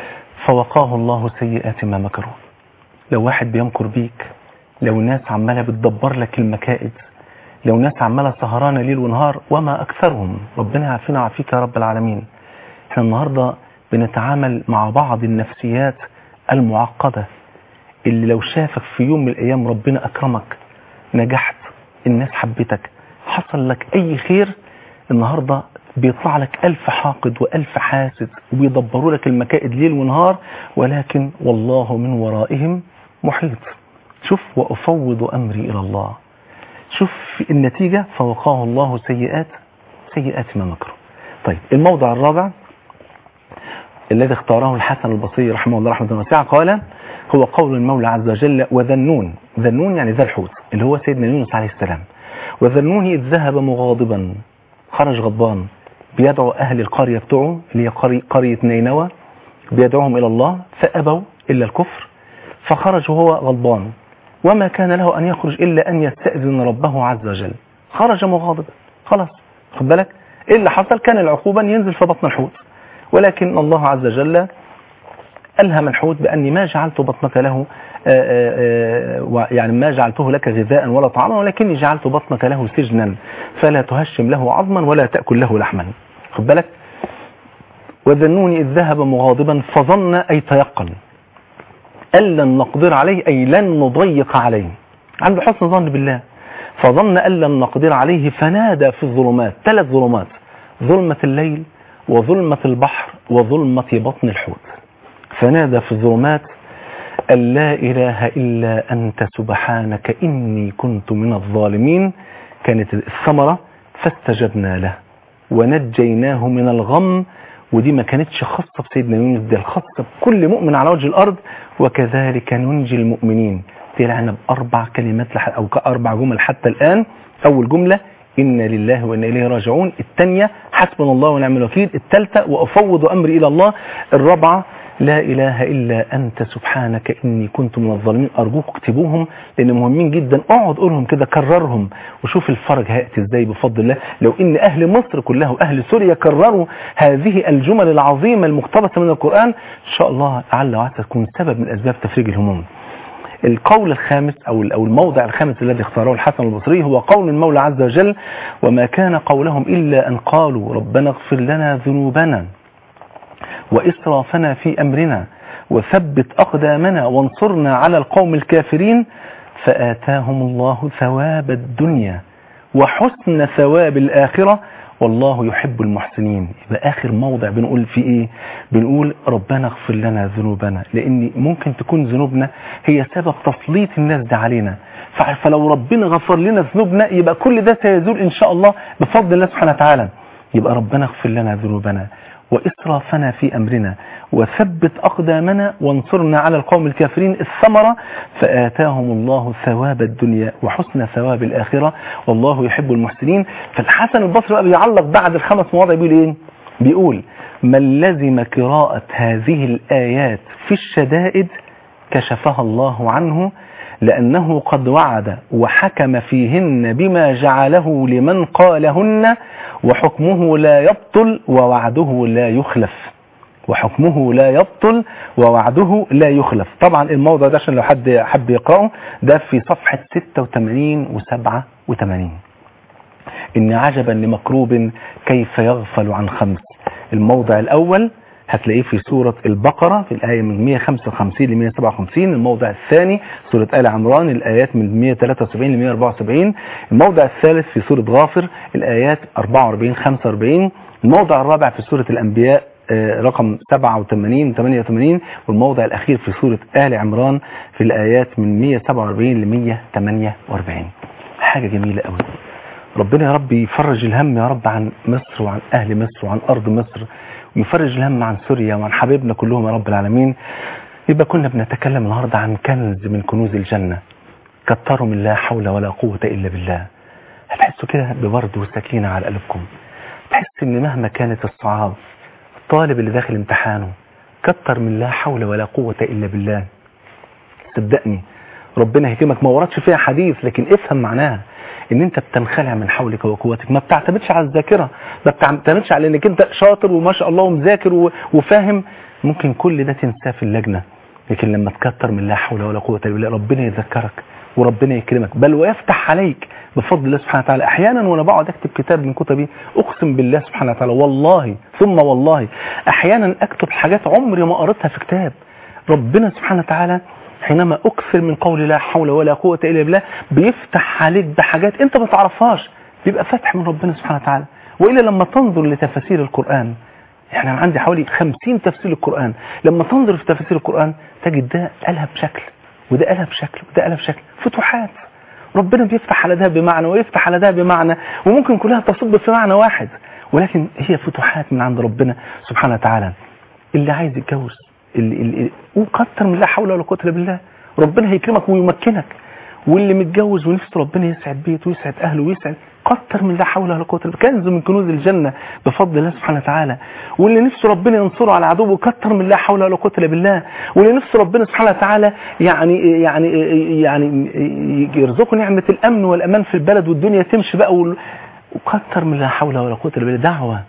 فوقاه الله سيئات ما مكروا لو واحد بيمكر بيك لو ناس عمالة بتدبر لك المكائد لو ناس عمالة سهرانة ليل ونهار وما أكثرهم ربنا يعافينا ويعافيك يا رب العالمين احنا النهاردة بنتعامل مع بعض النفسيات المعقدة اللي لو شافك في يوم من الأيام ربنا أكرمك نجحت الناس حبتك حصل لك أي خير النهاردة بيطلع لك ألف حاقد وألف حاسد وبيدبروا لك المكائد ليل ونهار ولكن والله من ورائهم محيط شوف وأفوض أمري إلى الله شوف النتيجة فوقاه الله سيئات سيئات ما مكروا طيب الموضع الرابع الذي اختاره الحسن البصري رحمه الله رحمه الله واسعة قال هو قول المولى عز وجل وذنون ذنون يعني ذا الحوت اللي هو سيدنا يونس عليه السلام وذنون إذ ذهب مغاضبا خرج غضبان بيدعو أهل القرية بتوعه اللي هي قرية, قرية نينوى بيدعوهم إلى الله فأبوا إلا الكفر فخرج وهو غضبان وما كان له أن يخرج إلا أن يستأذن ربه عز وجل خرج مغاضبا خلاص خد بالك إيه اللي حصل كان العقوبة ينزل في بطن الحوت ولكن الله عز وجل ألهم الحوت بأني ما جعلت بطنك له آآ آآ يعني ما جعلته لك غذاء ولا طعاما ولكني جعلت بطنك له سجنا فلا تهشم له عظما ولا تأكل له لحما خد بالك وذنوني إذ ذهب مغاضبا فظن أي تيقن أن لن نقدر عليه أي لن نضيق عليه عنده حسن ظن بالله فظن أن لن نقدر عليه فنادى في الظلمات ثلاث ظلمات ظلمة الليل وظلمة البحر وظلمة بطن الحوت فنادى في الظلمات أن لا إله إلا أنت سبحانك إني كنت من الظالمين كانت الثمرة فاستجبنا له ونجيناه من الغم ودي ما كانتش خاصة بسيدنا يونس دي الخاصة بكل مؤمن على وجه الأرض وكذلك ننجي المؤمنين طلعنا بأربع كلمات لح... أو أربع جمل حتى الآن أول جملة إنا لله وإنا إليه راجعون الثانية حسبنا الله ونعم الوكيل الثالثة وأفوض أمري إلى الله الرابعة لا إله إلا أنت سبحانك إني كنت من الظالمين أرجوك اكتبوهم لأن مهمين جدا اقعد قولهم كده كررهم وشوف الفرج هيأتي إزاي بفضل الله لو إن أهل مصر كلها وأهل سوريا كرروا هذه الجمل العظيمة المقتبسة من القرآن إن شاء الله لعل وعسى تكون سبب من أسباب تفريج الهموم القول الخامس أو أو الموضع الخامس الذي اختاره الحسن البصري هو قول المولى عز وجل وما كان قولهم إلا أن قالوا ربنا اغفر لنا ذنوبنا وإسرافنا في أمرنا وثبت أقدامنا وانصرنا على القوم الكافرين فآتاهم الله ثواب الدنيا وحسن ثواب الآخرة والله يحب المحسنين يبقى آخر موضع بنقول فيه إيه بنقول ربنا اغفر لنا ذنوبنا لأن ممكن تكون ذنوبنا هي سبب تسليط الناس ده علينا فلو ربنا غفر لنا ذنوبنا يبقى كل ده سيزول إن شاء الله بفضل الله سبحانه وتعالى يبقى ربنا اغفر لنا ذنوبنا وإسرافنا في أمرنا وثبت أقدامنا وانصرنا على القوم الكافرين الثمرة فآتاهم الله ثواب الدنيا وحسن ثواب الآخرة والله يحب المحسنين فالحسن البصري بقى بيعلق بعد الخمس مواضع بيقول إيه بيقول من لزم قراءة هذه الآيات في الشدائد كشفها الله عنه لأنه قد وعد وحكم فيهن بما جعله لمن قالهن وحكمه لا يبطل ووعده لا يخلف وحكمه لا يبطل ووعده لا يخلف طبعا الموضع ده عشان لو حد حب يقرأه ده في صفحة 86 و 87 إن عجبا لمكروب كيف يغفل عن خمس الموضع الأول هتلاقيه في سورة البقرة في الآية من 155 ل 157 الموضع الثاني سورة آل عمران الآيات من 173 ل 174 الموضع الثالث في سورة غافر الآيات 44 45 الموضع الرابع في سورة الأنبياء رقم 87 88 والموضع الأخير في سورة آل عمران في الآيات من 147 ل 148 حاجة جميلة قوي ربنا يا رب يفرج الهم يا رب عن مصر وعن أهل مصر وعن أرض مصر ويفرج الهم عن سوريا وعن حبيبنا كلهم يا رب العالمين يبقى كنا بنتكلم النهاردة عن كنز من كنوز الجنة كتروا من لا حول ولا قوة إلا بالله هتحسوا كده ببرد وسكينة على قلبكم تحس ان مهما كانت الصعاب الطالب اللي داخل امتحانه كتر من لا حول ولا قوة إلا بالله صدقني ربنا يكرمك ما وردش فيها حديث لكن افهم معناها ان انت بتنخلع من حولك وقوتك ما بتعتمدش على الذاكرة ما بتعتمدش على انك انت شاطر وما شاء الله ومذاكر وفاهم ممكن كل ده تنساه في اللجنة لكن لما تكتر من لا حول ولا قوة الا بالله ربنا يذكرك وربنا يكرمك بل ويفتح عليك بفضل الله سبحانه وتعالى احيانا وانا بقعد اكتب كتاب من كتبي اقسم بالله سبحانه وتعالى والله ثم والله احيانا اكتب حاجات عمري ما قريتها في كتاب ربنا سبحانه وتعالى حينما اكثر من قول لا حول ولا قوة الا بالله بيفتح عليك بحاجات انت ما تعرفهاش بيبقى فتح من ربنا سبحانه وتعالى والا لما تنظر لتفاسير القرآن يعني انا عندي حوالي 50 تفسير القرآن لما تنظر في تفاسير القرآن تجد ده قالها بشكل وده قالها بشكل وده قالها بشكل فتوحات ربنا بيفتح على ده بمعنى ويفتح على ده بمعنى وممكن كلها تصب في معنى واحد ولكن هي فتوحات من عند ربنا سبحانه وتعالى اللي عايز يتجوز اللي, اللي وكتر من لا حول ولا قوه الا بالله ربنا هيكرمك ويمكنك واللي متجوز ونفسه ربنا يسعد بيته ويسعد اهله ويسعد كتر من لا حول ولا قوه الا بالله كنز من كنوز الجنه بفضل الله سبحانه وتعالى واللي نفسه ربنا ينصره على عدوه كتر من لا حول ولا قوه الا بالله واللي نفسه ربنا سبحانه وتعالى يعني يعني يعني يرزقه نعمه الامن والامان في البلد والدنيا تمشي بقى وكتر من لا حول ولا قوه الا بالله دعوه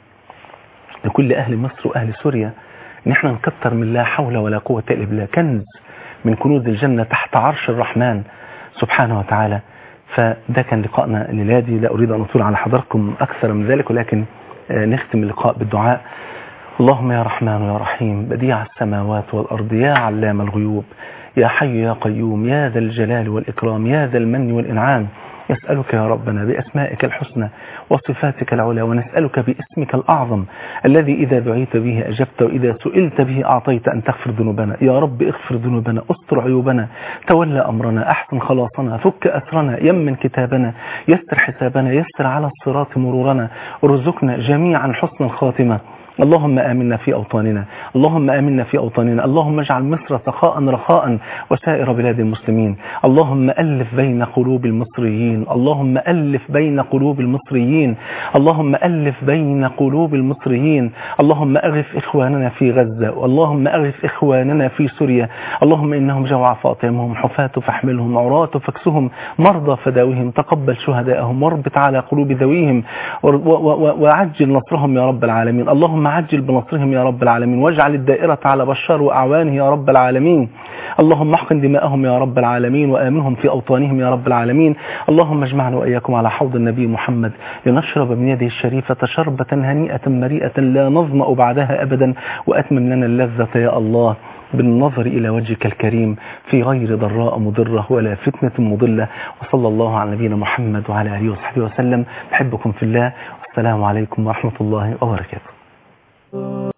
لكل اهل مصر واهل سوريا ان احنا نكتر من لا حول ولا قوه الا بالله كنز من كنوز الجنه تحت عرش الرحمن سبحانه وتعالى فده كان لقائنا الليلة دي لا أريد أن أطول على حضراتكم أكثر من ذلك ولكن نختم اللقاء بالدعاء اللهم يا رحمن يا رحيم بديع السماوات والأرض يا علام الغيوب يا حي يا قيوم يا ذا الجلال والإكرام يا ذا المن والإنعام يسألك يا ربنا بأسمائك الحسنى وصفاتك العلى ونسألك باسمك الأعظم الذي إذا دعيت به أجبت وإذا سئلت به أعطيت أن تغفر ذنوبنا يا رب اغفر ذنوبنا استر عيوبنا تولى أمرنا أحسن خلاصنا فك أسرنا يمن كتابنا يسر حسابنا يسر على الصراط مرورنا ارزقنا جميعا حسن الخاتمة اللهم آمنا في أوطاننا اللهم آمنا في أوطاننا اللهم اجعل مصر سخاء رخاء وسائر بلاد المسلمين اللهم ألف بين قلوب المصريين اللهم ألف بين قلوب المصريين اللهم ألف بين قلوب المصريين اللهم أغف إخواننا في غزة واللهم أغف إخواننا في سوريا اللهم إنهم جوع فاطمهم حفاة فاحملهم عراة فاكسهم مرضى فداوهم تقبل شهداءهم واربط على قلوب ذويهم وعجل نصرهم يا رب العالمين اللهم عجل بنصرهم يا رب العالمين واجعل الدائرة على بشار وأعوانه يا رب العالمين اللهم احقن دماءهم يا رب العالمين وآمنهم في أوطانهم يا رب العالمين اللهم اجمعنا وإياكم على حوض النبي محمد لنشرب من يده الشريفة شربة هنيئة مريئة لا نظمأ بعدها أبدا وأتمم لنا اللذة يا الله بالنظر إلى وجهك الكريم في غير ضراء مضرة ولا فتنة مضلة وصلى الله على نبينا محمد وعلى آله وصحبه وسلم بحبكم في الله والسلام عليكم ورحمة الله وبركاته